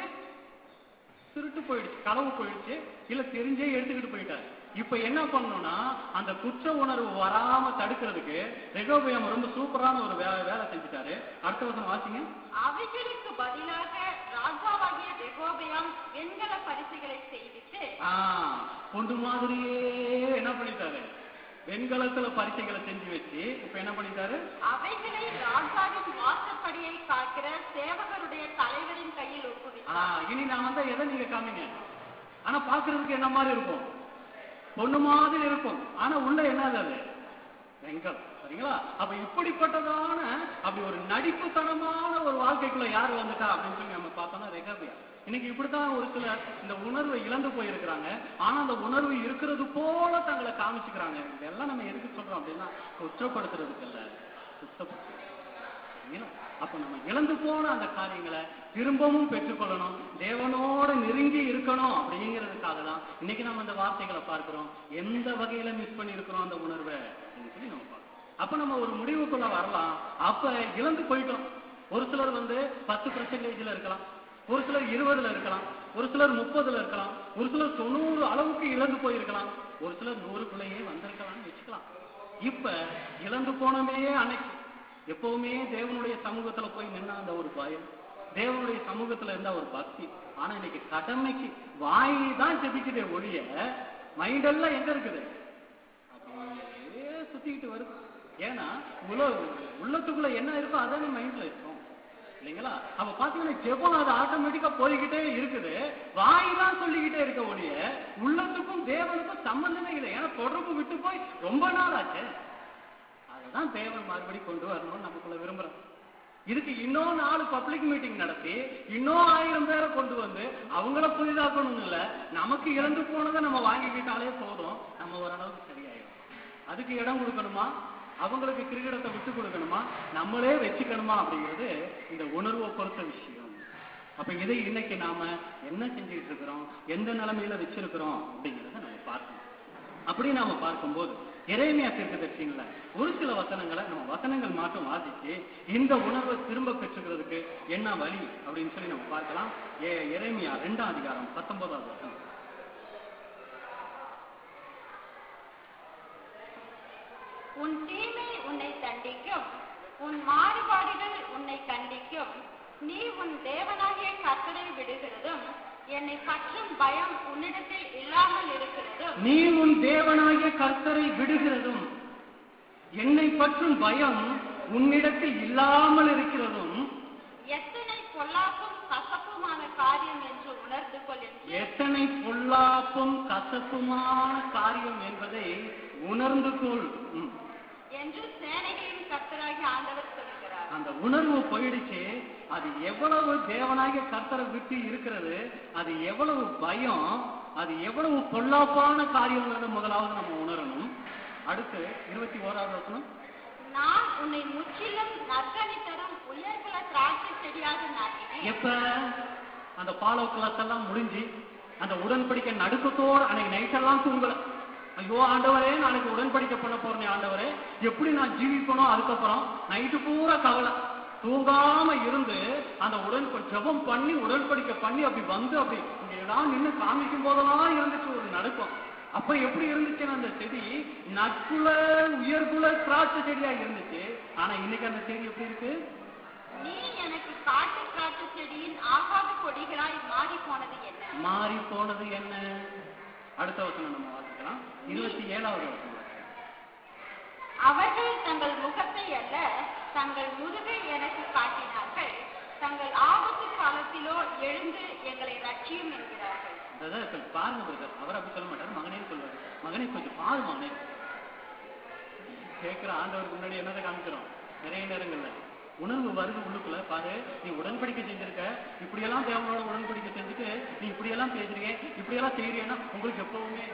திருட்டு போயிடுச்சு களவு போயிடுச்சு இல்ல தெரிஞ்சே எடுத்துக்கிட்டு போயிட்டாரு இப்ப என்ன பண்ணணும்னா அந்த குற்ற உணர்வு வராம தடுக்கிறதுக்கு ரெகோபியம் ரொம்ப சூப்பரான ஒரு வேலை வேலை செஞ்சுட்டாரு அடுத்த வருஷம் வாசிங்க அவைகளுக்கு பதிலாக ராஜாவாகிய ரெகோபயாம் வெண்கல பரிசுகளை செய்வித்து ஆ, பொண்டு மாதிரியே என்ன பண்ணிட்டாரு வெண்கலத்துல பரிசைகளை செஞ்சு வச்சு இப்ப என்ன பண்ணிட்டாரு அவைகளை ராஜாவின் வாசற்படியை காக்கிற சேவகருடைய தலைவரின் கையில் ஆ, ஒப்புவித்தார் இனி நான் வந்தா எதை நீங்க காமிங்க ஆனா பாக்குறதுக்கு என்ன மாதிரி இருக்கும் பொண்ணு மாதிரி இருக்கும் ஆனா உள்ள என்னது அது வெங்கல் சரிங்களா அப்ப இப்படிப்பட்டதான அப்படி ஒரு நடிப்புத்தனமான ஒரு வாழ்க்கைக்குள்ள யார் வந்துட்டா அப்படின்னு சொல்லி நம்ம பார்த்தோம்னா ரெகபியா இன்னைக்கு இப்படித்தான் ஒரு சிலர் இந்த உணர்வை இழந்து போயிருக்கிறாங்க ஆனா அந்த உணர்வு இருக்கிறது போல தங்களை காமிச்சுக்கிறாங்க இதெல்லாம் நம்ம எதுக்கு சொல்றோம் அப்படின்னா குற்றப்படுத்துறதுக்கு இல்ல சுத்தப்படுத்துறது சரிங்களா? அப்ப நம்ம இழந்து போன அந்த காரியங்களை திரும்பவும் பெற்றுக்கொள்ளணும் தேவனோட நெருங்கி இருக்கணும் அப்படிங்கிறதுக்காக தான் இன்னைக்கு நம்ம அந்த வார்த்தைகளை பார்க்கிறோம் எந்த வகையில மிஸ் பண்ணி இருக்கிறோம் அந்த உணர்வை அப்படின்னு சொல்லி நம்ம பார்க்கிறோம் அப்ப நம்ம ஒரு முடிவுக்குள்ள வரலாம் அப்ப இழந்து போயிட்டோம் ஒரு சிலர் வந்து பத்து பர்சன்டேஜ்ல இருக்கலாம் ஒரு சிலர் இருபதுல இருக்கலாம் ஒரு சிலர் முப்பதுல இருக்கலாம் ஒரு சிலர் தொண்ணூறு அளவுக்கு இழந்து போயிருக்கலாம் ஒரு சிலர் நூறுக்குள்ளேயே வந்திருக்கலாம்னு வச்சுக்கலாம் இப்ப இழந்து போனமே அன்னைக்கு எப்பவுமே தேவனுடைய சமூகத்துல போய் நின்னா அந்த ஒரு பயம் தேவனுடைய சமூகத்துல இருந்த ஒரு பக்தி ஆனா இன்னைக்கு கடமைக்கு வாய் தான் ஜெபிக்குதே ஒழிய மைண்டெல்லாம் எங்க இருக்குது அப்படியே சுத்திக்கிட்டு வருது ஏன்னா உல உள்ளத்துக்குள்ள என்ன இருக்கோ அதானே மைண்ட்ல இருக்கும் இல்லைங்களா அப்ப பாத்தீங்கன்னா ஜெபம் அது ஆட்டோமேட்டிக்கா போய்கிட்டே இருக்குது வாய் தான் சொல்லிக்கிட்டே இருக்க ஒழிய உள்ளத்துக்கும் தேவனுக்கும் சம்பந்தமே இல்லை ஏன்னா தொடர்பு விட்டு போய் ரொம்ப நாள் ஆச்சு அதுதான் தேவன் மறுபடி கொண்டு வரணும்னு நமக்குள்ள விரும்புறோம் இதுக்கு இன்னும் நாலு பப்ளிக் மீட்டிங் நடத்தி இன்னும் ஆயிரம் பேரை கொண்டு வந்து அவங்கள புதிதாக்கணும் இல்ல நமக்கு இறந்து போனதை நம்ம வாங்கிக்கிட்டாலே போதும் நம்ம ஓரளவுக்கு சரியாயிடும் அதுக்கு இடம் கொடுக்கணுமா அவங்களுக்கு கிரீடத்தை விட்டு கொடுக்கணுமா நம்மளே வச்சுக்கணுமா அப்படிங்கிறது இந்த உணர்வை பொறுத்த விஷயம் அப்ப இதை இன்னைக்கு நாம என்ன செஞ்சுட்டு இருக்கிறோம் எந்த நிலைமையில வச்சிருக்கிறோம் அப்படிங்கிறத நம்ம பார்க்கணும் அப்படி நாம பார்க்கும்போது இறைமையா தீர்க்கதரிசிங்கள ஒரு சில வசனங்களை நம்ம வசனங்கள் மட்டும் வாசிச்சு இந்த உணர்வை திரும்ப பெற்றுக்கிறதுக்கு என்ன வழி அப்படின்னு சொல்லி நம்ம பார்க்கலாம் ஏ இறைமையா ரெண்டாம் அதிகாரம் பத்தொன்பதாவது வசனம் உன் தீமை உன்னை தண்டிக்கும் உன் மாறுபாடுகள் உன்னை கண்டிக்கும் நீ உன் தேவனாகிய கர்த்தரை விடுகிறதும் என்னை பற்றும் பயம் உன்னிடத்தில் இல்லாமல் இருக்கிறதும் நீ உன் தேவனாகிய கர்த்தரை விடுகிறதும் என்னை பற்றும் பயம் உன்னிடத்தில் இல்லாமல் இருக்கிறதும் எத்தனை பொல்லாப்பும் கசப்புமான காரியம் என்று உணர்ந்து கொள் என்று எத்தனை பொல்லாப்பும் கசப்புமான காரியம் என்பதை உணர்ந்து கொள் ம். என்று சேனைகளின் கர்த்தராகிய ஆண்டவர் சொல்கிறார் அந்த உணர்வு போயிடுச்சு அது எவ்வளவு தேவனாகிய கர்த்தரை விட்டு இருக்கிறது அது எவ்வளவு பயம் அது எவ்வளவு பொல்லாப்பான காரியங்கிறத முதலாவது நம்ம உணரணும் அடுத்து இருபத்தி ஓராவது வசனம் நான் உன்னை முற்றிலும் நற்கனி தரும் உயர்குல திராட்சை செடியாக நாட்டினேன் எப்ப அந்த ஃபாலோ கிளாஸ் எல்லாம் முடிஞ்சு அந்த உடன்படிக்கை நடுக்கத்தோடு அன்னைக்கு நைட்டெல்லாம் தூங்கல ஐயோ ஆண்டவரே நாளைக்கு உடன்படிக்கை பண்ண போறேன் ஆண்டவரே எப்படி நான் ஜீவிக்கணும் அதுக்கப்புறம் நைட்டு பூரா கவலை தூங்காம இருந்து அந்த உடன் ஜெபம் பண்ணி உடன்படிக்கை பண்ணி அப்படி வந்து அப்படி இங்க ஏதாவது நின்று காமிக்கும் போதெல்லாம் இருந்துச்சு ஒரு நடுக்கம் அப்ப எப்படி இருந்துச்சுன்னா அந்த செடி நட்புல உயர்குல திராட்சை செடியா இருந்துச்சு ஆனா இன்னைக்கு அந்த செடி எப்படி இருக்கு நீ எனக்கு காட்டு திராட்சை செடியின் ஆகாத கொடிகளாய் மாறி போனது என்ன மாறி போனது என்ன அடுத்த வசனம் நம்ம வாசிக்கலாம் இருபத்தி ஏழாவது வசனம் அவர்கள் தங்கள் முகத்தை அல்ல தங்கள் முதுகை எனக்கு காட்டினார்கள் தங்கள் ஆபத்து காலத்திலோ எழுந்து எங்களை ரட்சியும் என்கிறார்கள் பிரதர் கொஞ்சம் பாருங்க பிரதர் அவர் அப்படி சொல்ல மாட்டார் மகனே சொல்லுவாரு மகனே கொஞ்சம் பாரு மகனே கேட்கிற ஆண்டவருக்கு முன்னாடி என்னதை காமிக்கிறோம் நிறைய நேரங்கள்ல உணர்வு வருது உள்ளுக்குள்ள பாரு நீ உடன்படிக்கை செஞ்சிருக்க இப்படியெல்லாம் தேவனோட உடன்படிக்கை செஞ்சுட்டு நீ இப்படியெல்லாம் பேசுறீங்க இப்படியெல்லாம் செய்யறீங்கன்னா உங்களுக்கு எப்பவுமே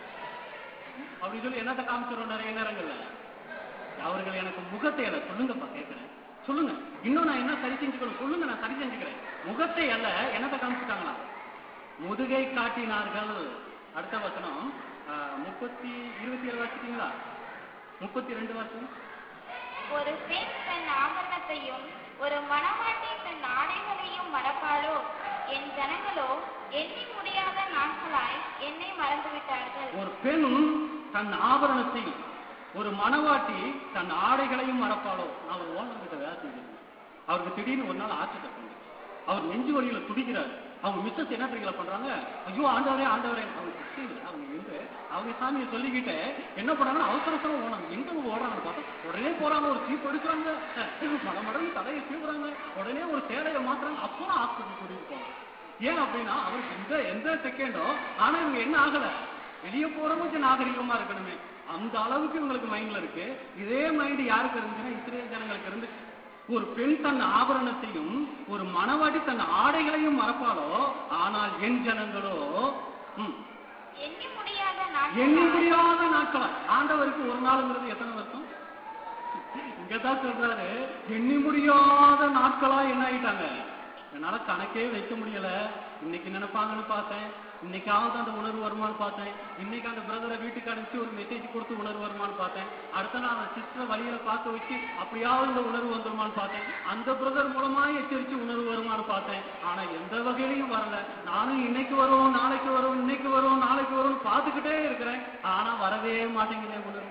அப்படி சொல்லி என்னத்தை காமிச்சிடும் நிறைய நேரங்கள்ல அவர்கள் எனக்கு முகத்தை அல்ல சொல்லுங்கப்பா கேட்கிறேன் சொல்லுங்க இன்னும் நான் என்ன சரி செஞ்சுக்கணும் சொல்லுங்க நான் சரி செஞ்சுக்கிறேன் முகத்தை அல்ல என்னத்தை காமிச்சிட்டாங்களா முதுகை காட்டினார்கள் அடுத்த வசனம் ஆஹ், முப்பத்தி இருபத்தி ஏழு வாசிட்டீங்களா முப்பத்தி ரெண்டு வருஷம் ஒரு பெண் தன் ஆபரணத்தையும் ஒரு மணவாட்டி தன் ஆடைகளையும் மறப்பாளோ என் ஜனங்களோ எண்ணி முடியாத நாட்களாய் என்னை மறந்துவிட்டார்கள் ஒரு பெண் தன் ஆபரணத்தை ஒரு மணவாட்டி தன் ஆடைகளையும் மறப்பாளோ நான் ஒரு ஓனர் கிட்ட வேலை செஞ்சிருக்கேன் அவருக்கு திடீர்னு ஒரு நாள் ஆட்சி தப்பு அவர் நெஞ்சு வழியில துடிக்கிறார் அவங்க மிஸ்ஸஸ் என்ன தெரியுங்களா பண்றாங்க ஐயோ ஆண்டவரே ஆண்டவரே அவங்க கிறிஸ்டியன் இல்ல, அவங்க எங்க அவங்க சாமியை சொல்லிக்கிட்டு என்ன பண்றாங்கன்னா அவசர அவசரம் ஓடுறாங்க எங்க ஓடுறாங்க பார்த்தா உடனே போறாங்க ஒரு சீப் எடுக்கிறாங்க மட மடன்னு தலையை சீவுறாங்க உடனே ஒரு சேலையை மாத்துறாங்க அப்புறம் ஹாஸ்பிட்டல் கூட்டிட்டு போறாங்க ஏன் அப்படின்னா அவருக்கு எந்த எந்த செகண்டோ ஆனா இவங்க என்ன ஆகல வெளியே போறவங்க நாகரிகமா இருக்கணுமே அந்த அளவுக்கு இவங்களுக்கு மைண்ட்ல இருக்கு இதே மைண்ட் யாருக்கு இருந்துச்சுன்னா இஸ்ரேல் ஜனங்களுக்கு இருந்துச்சு ஒரு பெண் தன் ஆபரணத்தையும் ஒரு மணவாட்டி தன் ஆடைகளையும் மறப்பாளோ ஆனால் என் ஜனங்களோ ம், எண்ணி முடியாத எண்ணி நாட்களாய் முடியாத நாட்களா ஆண்டவருக்கு ஒரு நாளுங்கிறது எத்தனை வருஷம் இங்கதான் சொல்றாரு எண்ணி முடியாத நாட்களா என்ன ஆயிட்டாங்க என்னால கணக்கே வைக்க முடியல இன்னைக்கு நினைப்பாங்கன்னு பார்த்தேன் இன்னைக்காவது அந்த உணர்வு வருமான்னு பார்த்தேன் இன்னைக்கு அந்த பிரதரை வீட்டுக்கு அனுப்பிச்சு ஒரு மெசேஜ் கொடுத்து உணர்வு வருமான்னு பார்த்தேன் அடுத்த நாள் அந்த சிஸ்டரை வழியில பார்க்க வச்சு அப்படியாவது இந்த உணர்வு வந்துருமான்னு பார்த்தேன் அந்த பிரதர் மூலமா எச்சரிச்சு உணர்வு வருமான்னு பார்த்தேன் ஆனா எந்த வகையிலையும் வரல நானும் இன்னைக்கு வரும் நாளைக்கு வரும் இன்னைக்கு வரும் நாளைக்கு வரும்னு பார்த்துக்கிட்டே இருக்கிறேன் ஆனா வரவே மாட்டேங்குதே உணர்வு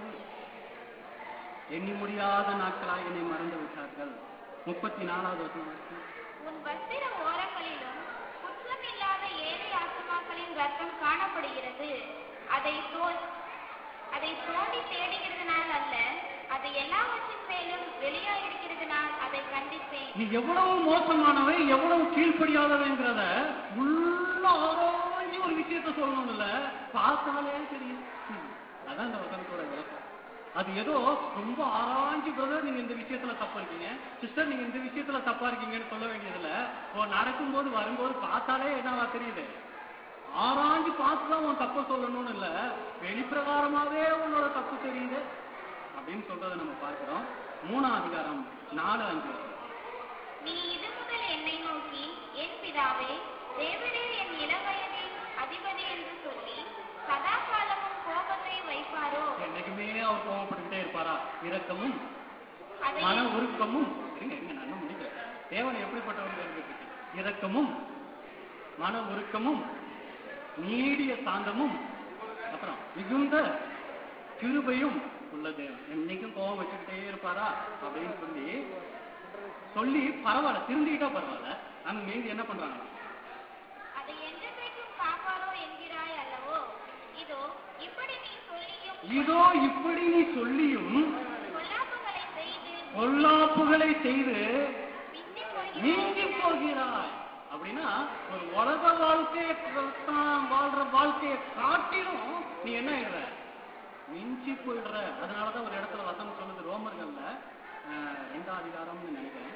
எண்ணி முடியாத நாட்களாக என்னை மறந்து விட்டார்கள் முப்பத்தி நாலாவது வசனம் வாசிங்க. உன் வஸ்திர ஓரங்களிலும் குற்றமில்லாத ஏழை ஆத்துமாக்களின் ரத்தம் காணப்படுகிறது அதை தோ- அதை தோண்டி தேடுகிறதுனால் அல்ல அது எல்லாவற்றின் மேலும் வெளியாயிருக்கிறதுனால் அதை கண்டிப்பேன் நீ எவ்வளவு மோசமானவன் எவ்வளவு கீழ்ப்படியாதவங்கிறத உள்ள ஆராய்ச்சி ஒரு விஷயத்த சொல்லணும் இல்ல பார்த்தாலே தெரியும் ம். அதான் இந்த வசனத்தோட விளக்கம் அது ஏதோ ரொம்ப ஆராய்ச்சி பிரதர் நீங்க இந்த விஷயத்துல தப்பா இருக்கீங்க சிஸ்டர் நீங்க இந்த விஷயத்துல தப்பா இருக்கீங்கன்னு சொல்ல வேண்டியதுல இப்போ நடக்கும்போது வரும்போது பார்த்தாலே என்னவா தெரியுது ஆராய்ஞ்சு பார்த்து தான் உன் தப்ப சொல்லணும்னு இல்ல வெளிப்பிரகாரமாவே உன்னோட தப்பு தெரியுது அப்படின்னு சொல்றதை நம்ம பார்க்கிறோம் மூணாம் அதிகாரம் நாலு அஞ்சு வருஷம் நீ இது முதல் என்னை நோக்கி என் பிதாவே தேவரீர் என் இளவயதில் அதிபதி என்று சொல்லி சதா காலமும் கோபத்தை வைப்பாரோ என்னைக்குமே அவர் கோவப்பட்டுக்கிட்டே இருப்பாரா இரக்கமும் அதை மன உருக்கமும் இருங்க இருங்க நான் இன்னும் முடிக்கிறேன் தேவன் எப்படிப்பட்டவர் கேள்விப்பட்டு இரக்கமும் மன உருக்கமும் நீடிய சாந்தமும் அப்புறம் மிகுந்த கிருபையும் உள்ள தேவன் என்னைக்கும் கோவம் வச்சுக்கிட்டே இருப்பாரா அப்படின்னு சொல்லி சொல்லி பரவாயில்ல திருந்திக்கிட்டா பரவாயில்ல அங்க மீதி என்ன பண்றாங்க அதை என்றைக்கும் காப்பாரோ என்கிறாய் அல்லவோ இதோ இப்படி நீ சொல்லியும் இதோ இப்படி நீ சொல்லியும் பொல்லாப்புகளை செய்து பொல்லாப்புகளை செய்து பிந்தி நீங்கி போகிறாய் அப்படின்னா ஒரு உலக வாழ்க்கையை தான் வாழ்ற வாழ்க்கையை காட்டிலும் நீ என்ன ஆயிடுற மிஞ்சி போயிடுற அதனாலதான் ஒரு இடத்துல வசனம் சொல்லுது ரோமர்கள்ல அஹ், ரெண்டாம் அதிகாரம்னு நினைக்கிறேன்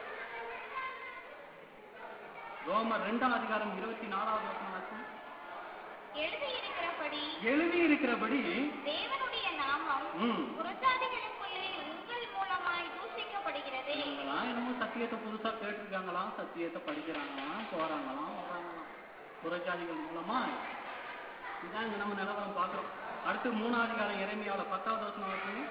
ரோமர் ரெண்டாம் அதிகாரம் இருபத்தி நாலாவது வசனம் வாசிங்க. எழுதியிருக்கிறபடி எழுதி இருக்கிறபடி தேவனுடைய நாமம் ம் புறஜாதிகளுக்குள்ளே உங்கள் மூலமாய் தூஷிக்கப்படுகிறது இவங்கெல்லாம் என்னமோ சத்தியத்தை புதுசா கேட்டிருக்காங்களாம் சத்தியத்தை படிக்கிறாங்களாம் போறாங்களாம் வர்றாங்களாம் புறஜாதிகள் மூலமா இதான் இங்க நம்ம நிலவரம் பாக்குறோம் அடுத்து மூணாவது காலம் இறைமையாவில் பத்தாவது வருஷம் வரைக்கும்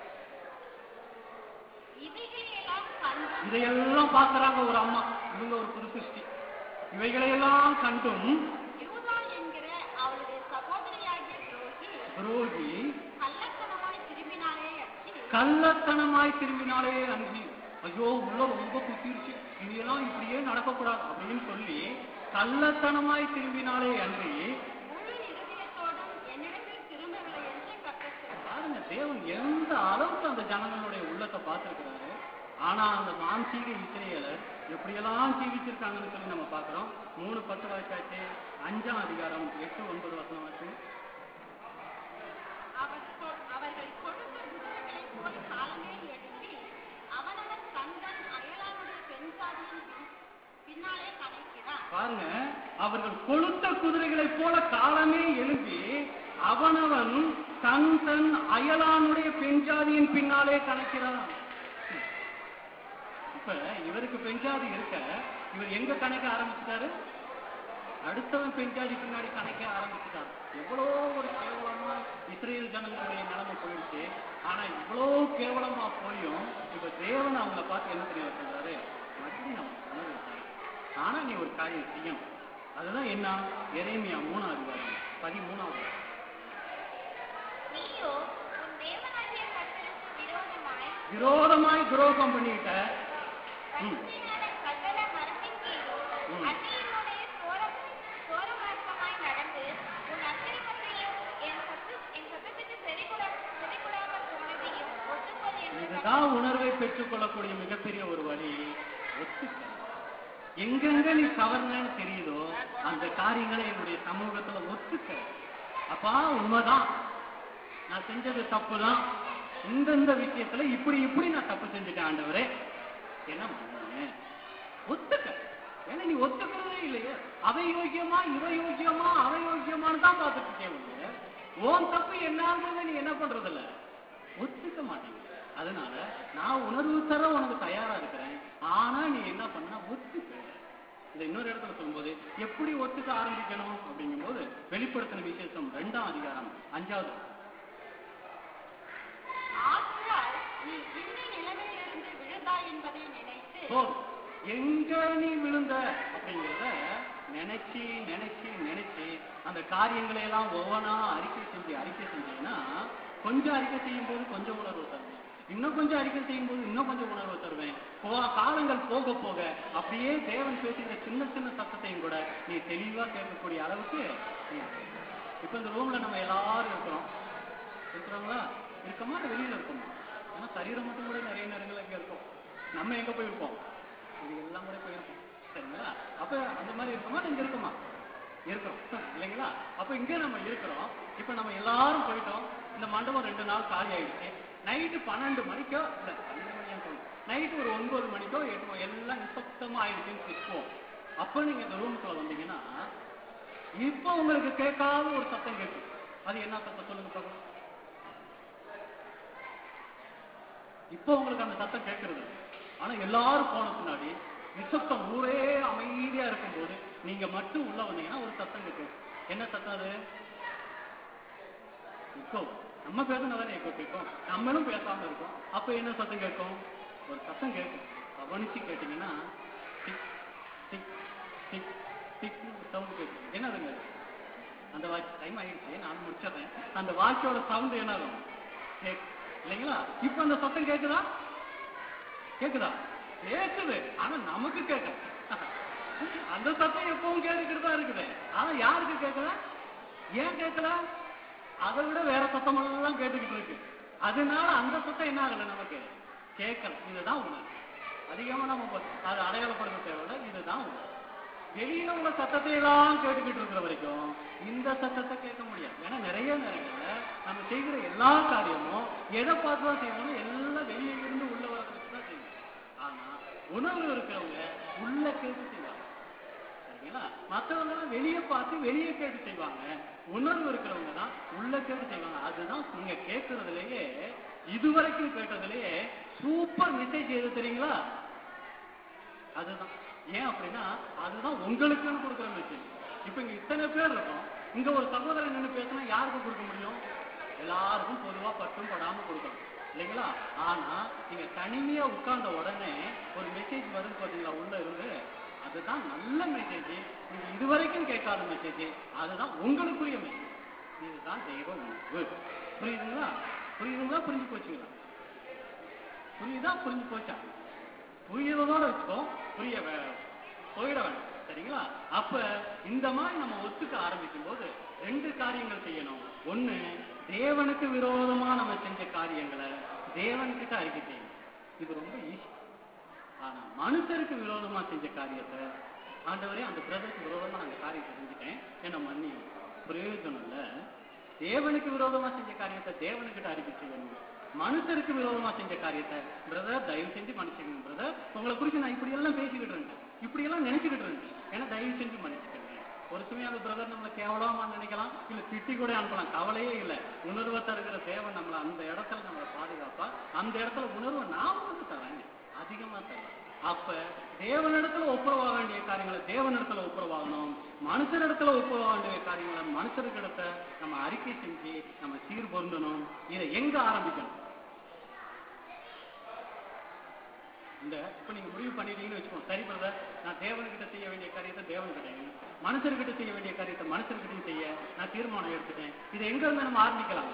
இவைகளையெல்லாம் கண்டு இதையெல்லாம் பாக்குறாங்க ஒரு அம்மா இவங்க ஒரு புது சிருஷ்டி இவைகளையெல்லாம் கண்டும் யூதா என்கிற அவளுடைய சகோதரியாகிய துரோகி துரோகி கள்ளத்தனமாய் திரும்பினாலே அன்றி கள்ளத்தனமாய் திரும்பினாலே அன்றி ஐயோ உள்ள ரொம்ப குத்திருச்சு இனியெல்லாம் இப்படியே நடக்கக்கூடாது அப்படின்னு சொல்லி கள்ளத்தனமாய் திரும்பினாலே அன்றி முழு இருதயத்தோடும் என்னிடத்தில் திரும்பவில்லை என்று கற்று பாருங்க தேவன் எந்த அளவுக்கு அந்த ஜனங்களுடைய உள்ளத்தை பார்த்திருக்கிறாரு ஆனா அந்த மாம்சீக இஸ்ரேலர் எப்படியெல்லாம் ஜீவிச்சிருக்காங்கன்னு சொல்லி நம்ம பார்க்கிறோம் மூணு பத்து வாய்க்காச்சு அஞ்சாம் அதிகாரம் எட்டு ஒன்பது வசனம் வாசி அவர் கொ- அவர்கள் கொடுத்த குதிரைகளைப் போல் காலமே எழுப்பி அவனவன் தந்தன் அயலானுடைய பெண் சாதியின் பின்- பின்னாலே கலைக்கிறான் பாருங்க அவர்கள் கொளுத்த குதிரைகளைப் போல காலமே எழுப்பி அவனவன் தன் தன் அயலானுடைய பெண்ஜாதியின் பின்னாலே கணக்கிறான் இப்ப இவருக்கு பெண்ஜாதி இருக்க இவர் எங்க கணக்க ஆரம்பிச்சிட்டாரு அடுத்தவன் பெண்ஜாதி பின்னாடி கணக்க ஆரம்பிச்சிட்டார் எவ்வளோ ஒரு கேவலமா இஸ்ரேல் ஜனங்களுடைய நிலைமை போயிடுச்சு ஆனா இவ்வளோ கேவலமா போயும் இப்ப தேவன் அவங்கள பார்த்து என்ன தெரிய சொல்றாரு மறுபடியும் நம்ம உணர வைத்தாரு ஆனா நீ ஒரு காரியம் செய்யணும் அதுதான் என்ன எரேமியா மூணாவது வரும் பதிமூணாவது நீயோ உன் தேவனாகிய கர்த்தருக்கு விரோதமாய் விரோதமாய் துரோகம் பண்ணிட்ட ம். பசுமையான கல்லள மரத்தின் கீழோ ம். அந்நியனுடைய சோர- சோரமார்க்கமாய் நடந்து உன் அக்கிரமத்தையும் என் சத்து- என் சத்தத்துக்கு செவிகொட- செவிகொடாமல் போனதையும் ஒத்துக்கொள் என்று இதுதான் உணர்வை பெற்றுக்கொள்ளக்கூடிய மிகப்பெரிய ஒரு வழி ஒத்துக்க எங்கெங்க நீ கவர்னன்னு தெரியுதோ அந்த காரியங்களை என்னுடைய சமூகத்துல ஒத்துக்க அப்பா உண்மைதான் நான் செஞ்சது தப்பு தான் இந்தந்த விஷயத்துல இப்படி இப்படி நான் தப்பு செஞ்சுட்டேன் ஆண்டவரே என்ன பண்ணு ஒத்துக்க ஏன்னா நீ ஒத்துக்கிறதே இல்லையே அவ யோக்கியமா இவ யோக்கியமா அவ யோக்கியமான்னு தான் பார்த்துட்டு இருக்கேன் ஒழிய, உன் தப்பு என்னன்றதை நீ என்ன பண்றது இல்ல ஒத்துக்க மாட்டேங்க அதனால நான் உணர்வு தர உனக்கு தயாரா இருக்கிறேன் ஆனா நீ என்ன பண்ணா ஒத்துக்க இதை இன்னொரு இடத்துல சொல்லும்போது எப்படி ஒத்துக்க ஆரம்பிக்கணும் அப்படிங்கும்போது வெளிப்படுத்தின விசேஷம் ரெண்டாம் அதிகாரம் அஞ்சாவது ஆகையால் நீ இந்த நிலைமையிலிருந்து விழுந்தாய் என்பதை நினைத்து ஓ எங்க நீ விழுந்த அப்படிங்கிறத நினைச்சு நினைச்சு நினைச்சு அந்த காரியங்களை எல்லாம் ஒவ்வொன்றா அறிக்கை செஞ்சு அறிக்கை செஞ்சீங்கன்னா கொஞ்சம் அறிக்கை செய்யும் போது கொஞ்சம் உணர்வு தருவேன் இன்னும் கொஞ்சம் அறிக்கை செய்யும் போது இன்னும் கொஞ்சம் உணர்வு தருவேன் போ காலங்கள் போக போக அப்படியே தேவன் பேசுகிற சின்ன சின்ன சத்தத்தையும் கூட நீ தெளிவா கேட்கக்கூடிய அளவுக்கு நீ இப்ப இந்த ரூம்ல நம்ம எல்லாரும் இருக்கிறோம் இருக்கிறோங்களா இருக்கோமா இல்ல வெளியில இருக்கோமா ஏன்னா சரீரம் மட்டும் கூட நிறைய நேரங்கள்ல இங்க இருக்கும் நம்ம எங்க போயிருப்போம் இது எல்லாம் கூட போயிருப்போம் சரிங்களா அப்ப அந்த மாதிரி இருக்கோமா இங்க இருக்கோமா இருக்கிறோம் இல்லைங்களா அப்ப இங்க நம்ம இருக்கிறோம் இப்ப நம்ம எல்லாரும் போயிட்டோம் இந்த மண்டபம் ரெண்டு நாள் காலி ஆயிடுச்சு நைட்டு பன்னெண்டு மணிக்கோ இல்ல பன்னெண்டு மணியா நைட்டு ஒரு ஒன்பது மணிக்கோ எட்டு மணி எல்லாம் நிசப்தமா ஆயிடுச்சுன்னு வச்சுக்குவோம் அப்ப நீங்க இந்த ரூமுக்குள்ள வந்தீங்கன்னா இப்போ உங்களுக்கு கேட்காத ஒரு சத்தம் கேட்கும் அது என்ன சத்தம் சொல்லுங்க பார்க்கலாம் இப்போ உங்களுக்கு அந்த சத்தம் கேட்கறது இல்ல. ஆனா எல்லாரும் போன பின்னாடி நிசப்தம் ஊரே அமைதியா இருக்கும்போது நீங்க மட்டும் உள்ள வந்தீங்கன்னா ஒரு சத்தம் கேட்கும் என்ன சத்தம் அது இப்போ நம்ம பேசுனதானே எக்கோ கேட்கும் நம்மளும் பேசாம இருக்கோம் அப்ப என்ன சத்தம் கேட்கும் ஒரு சத்தம் கேட்கும் கவனிச்சு கேட்டீங்கன்னா tick tick tick tick sound கேட்கும் என்னதுங்க அது? அந்த வாட்ச் டைம் ஆயிடுச்சு நான் முடிச்சிடுறேன் அந்த வாட்சோட சவுண்ட் என்ன ஆகும் கேக் இல்லைங்களா இப்ப அந்த சத்தம் கேக்குதா கேக்குதா கேக்குது ஆனா நமக்கு கேட்கல அந்த சத்தம் எப்பவும் கேட்டுக்கிட்டு தான் இருக்குது ஆனா யாருக்கு கேட்கல ஏன் கேட்கல அதை விட வேற சத்தம் எல்லாம் கேட்டுக்கிட்டு இருக்கு அதனால அந்த சத்தம் என்ன ஆகல நமக்கு கேட்கல இதுதான் உண்மை அதிகமா நம்ம ப- அதை அடையாளப்படுத்த தேவையில்ல இதுதான் உண்மை வெளியில உள்ள சத்தத்தை எல்லாம் கேட்டுக்கிட்டு இருக்கிற வரைக்கும் இந்த சத்தத்தை கேட்க முடியாது ஏன்னா நிறைய நேரங்கள்ல நம்ம செய்கிற எல்லா காரியமும் எதை பார்த்து தான் செய்வோம் எல்லாம் வெளியே இருந்து உள்ள வரதுக்கு தான் செய்வோம் ஆனா உணர்வு இருக்கிறவங்க உள்ள கேட்டு செய்வாங்க சரிங்களா மற்றவங்க எல்லாம் வெளியே பார்த்து வெளியே கேட்டு செய்வாங்க உணர்வு இருக்கிறவங்க தான் உள்ள கேட்டு செய்வாங்க அதுதான் நீங்க கேட்கறதுலயே இதுவரைக்கும் கேட்டதுலயே சூப்பர் மெசேஜ் எது தெரியுங்களா அதுதான் ஏன் அப்படின்னா அதுதான் உங்களுக்குன்னு கொடுக்குற மெசேஜ் இப்ப இங்க இத்தனை பேர் இருக்கோம் இங்க ஒரு சகோதரன் நின்று பேசினா யாருக்கு கொடுக்க முடியும் எல்லாருக்கும் பொதுவா பட்டும் படாம கொடுக்கணும் இல்லைங்களா ஆனா நீங்க தனிமையா உட்கார்ந்த உடனே ஒரு மெசேஜ் வரும் பாத்தீங்களா உள்ள இருந்து அதுதான் நல்ல மெசேஜ் நீங்க இதுவரைக்கும் கேட்காத மெசேஜ் அதுதான் உங்களுக்குரிய மெசேஜ் இதுதான் தெய்வ உணர்வு புரியுதுங்களா புரியுதுங்களா புரிஞ்சு போச்சுங்களா புரியுதா புரிஞ்சு போச்சா புரியுறதோட வச்சுக்கோ புரிய வே- போயிட வேண்டாம் சரிங்களா அப்ப இந்த மாதிரி நம்ம ஒத்துக்க ஆரம்பிக்கும் போது ரெண்டு காரியங்கள் செய்யணும் ஒண்ணு தேவனுக்கு விரோதமா நம்ம செஞ்ச காரியங்களை தேவன்கிட்ட அறிக்கை செய்யணும் இது ரொம்ப ஈஸி ஆனா மனுஷருக்கு விரோதமா செஞ்ச காரியத்தை ஆண்டவரே அந்த பிரதருக்கு விரோதமா நான் அந்த காரியத்தை செஞ்சுட்டேன் என்ன மன்னி பிரயோஜனம் இல்ல தேவனுக்கு விரோதமா செஞ்ச காரியத்தை தேவனுக்கிட்ட அறிக்கை செய்யணும் மனுஷருக்கு விரோதமா செஞ்ச காரியத்தை பிரதர் தயவு செஞ்சு மன்னிச்சுக்கணும் பிரதர் உங்களை குறித்து நான் இப்படி எல்லாம் பேசிக்கிட்டு இருந்தேன் இப்படி எல்லாம் நினைச்சுக்கிட்டு இருந்தேன் ஏன்னா தயவு செஞ்சு மன்னிச்சுக்கங்க ஒரு சமயம் அந்த பிரதர் நம்மளை கேவலமா நினைக்கலாம் இல்ல திட்டி கூட அனுப்பலாம் கவலையே இல்ல உணர்வை தருகிற தேவன் நம்மளை அந்த இடத்துல நம்மளை பாதுகாப்பா அந்த இடத்துல உணர்வை நான் உங்களுக்கு தரேன் அதிகமா தரேன் அப்ப தேவனிடத்துல ஒப்புரவாக வேண்டிய காரியங்களை தேவனிடத்துல ஒப்புரவாகணும் மனுஷரிடத்துல ஒப்புரவாக வேண்டிய காரியங்களை மனுஷருக்கிடத்த நம்ம அறிக்கை செஞ்சு நம்ம சீர் பொருந்தணும் இதை எங்க ஆரம்பிக்கணும் இந்த இப்ப நீங்க முடிவு பண்ணிட்டீங்கன்னு வச்சுக்கோங்க சரி பிரதர் நான் தேவன்கிட்ட செய்ய வேண்டிய காரியத்தை தேவன்கிட்ட மனுஷர்கிட்ட செய்ய வேண்டிய காரியத்தை மனுஷர்கிட்டையும் செய்ய நான் தீர்மானம் எடுத்துட்டேன் இதை எங்க இருந்து நம்ம ஆரம்பிக்கலாம்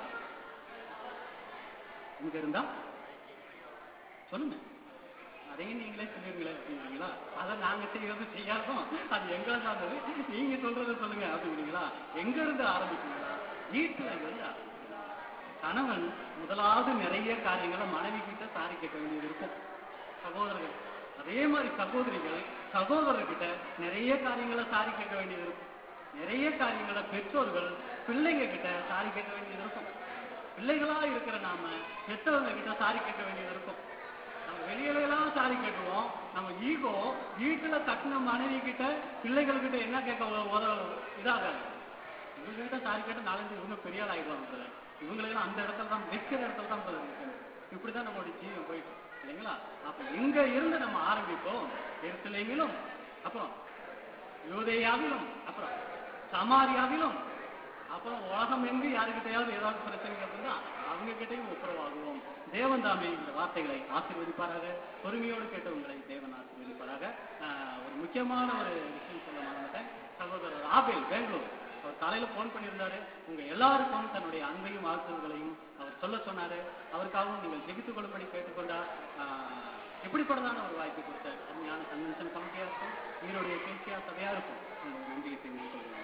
இங்க இருந்தா சொல்லுங்க அதையும் நீங்களே சொல்லிருங்களே அப்படிங்கிறீங்களா அதை நாங்க செய்யறது செய்யாதோம் அது எங்களை சார்ந்தது நீங்க சொல்றத சொல்லுங்க அப்படிங்கிறீங்களா எங்க இருந்து ஆரம்பிக்கீங்களா வீட்டுல இருந்து ஆரம்பிக்கணும். கணவன் முதலாவது நிறைய காரியங்களை மனைவி கிட்ட சாரி கேட்க வேண்டியது இருக்கும் சகோதரர்கள் அதே மாதிரி சகோதரிகள் சகோதரர்கிட்ட நிறைய காரியங்களை சாரி கேட்க வேண்டியது இருக்கும் நிறைய காரியங்களை பெற்றோர்கள் பிள்ளைங்க கிட்ட சாரி கேட்க வேண்டியது இருக்கும் பிள்ளைகளா இருக்கிற நாம பெற்றவங்க கிட்ட சாரி கேட்க வேண்டியது இருக்கும் நம்ம வெளியில எல்லாம் சாரி கேட்டுருவோம் நம்ம ஈகோ வீட்டுல தட்டின மனைவி கிட்ட பிள்ளைகள் கிட்ட என்ன கேட்க உத- உத இதாகாது இவங்க கிட்ட சாரி கேட்டு நாலஞ்சு இவங்க பெரிய ஆள் ஆயிடுவாங்க brother. இவங்களெல்லாம் அந்த இடத்துல தான் வைக்கிற இடத்துல தான் brother இருக்கணும். இப்படிதான் நம்மளுடைய ஜீவன் போயிட்டு இல்லைங்களா அப்ப இங்க இருந்து நம்ம ஆரம்பிப்போம் எருசலேமிலும் அப்புறம் யூதேயாவிலும் அப்புறம் சமாரியாவிலும் அப்புறம் உலகம் எங்கு யாருக்கிட்டையாவது ஏதாவது பிரச்சனைகள் இருந்தா அவங்க கிட்டையும் ஒப்புரவாகுவோம் தேவன் தாமே இந்த வார்த்தைகளை ஆசீர்வதிப்பாராக பொறுமையோடு கேட்டவங்களை தேவன் ஆசீர்வதிப்பாராக ஆஹ், ஒரு முக்கியமான ஒரு விஷயம் சொல்ல மறந்துட்டேன் சகோதரர் ஆபேல் பெங்களூர் அவர் காலையில போன் பண்ணியிருந்தாரு உங்க எல்லாருக்கும் தன்னுடைய அன்பையும் ஆசிரியர்களையும் அவர் சொல்ல சொன்னாரு அவருக்காகவும் நீங்கள் ஜெபித்துக் கொள்ளும்படி கேட்டுக்கொண்டார் ஆஹ், எப்படிப்பட்டதான ஒரு வாய்ப்பு கொடுத்த அருமையான கன்வென்ஷன் கமிட்டியா இருக்கும் ஈரோடைய பேச்சியா சபையா இருக்கும் உங்கள் நம்பிக்கை தெரிவித்துக் கொள்கிறேன்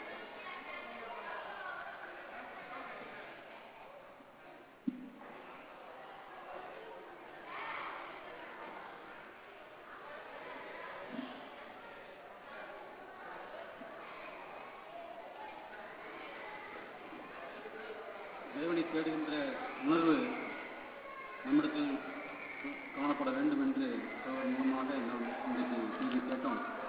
தேவனை தேடுகின்ற உணர்வு நம்மிடத்தில் காணப்பட வேண்டும் என்று அவர் மூலமாக நாம் இன்றைக்கு செய்தி கேட்டோம்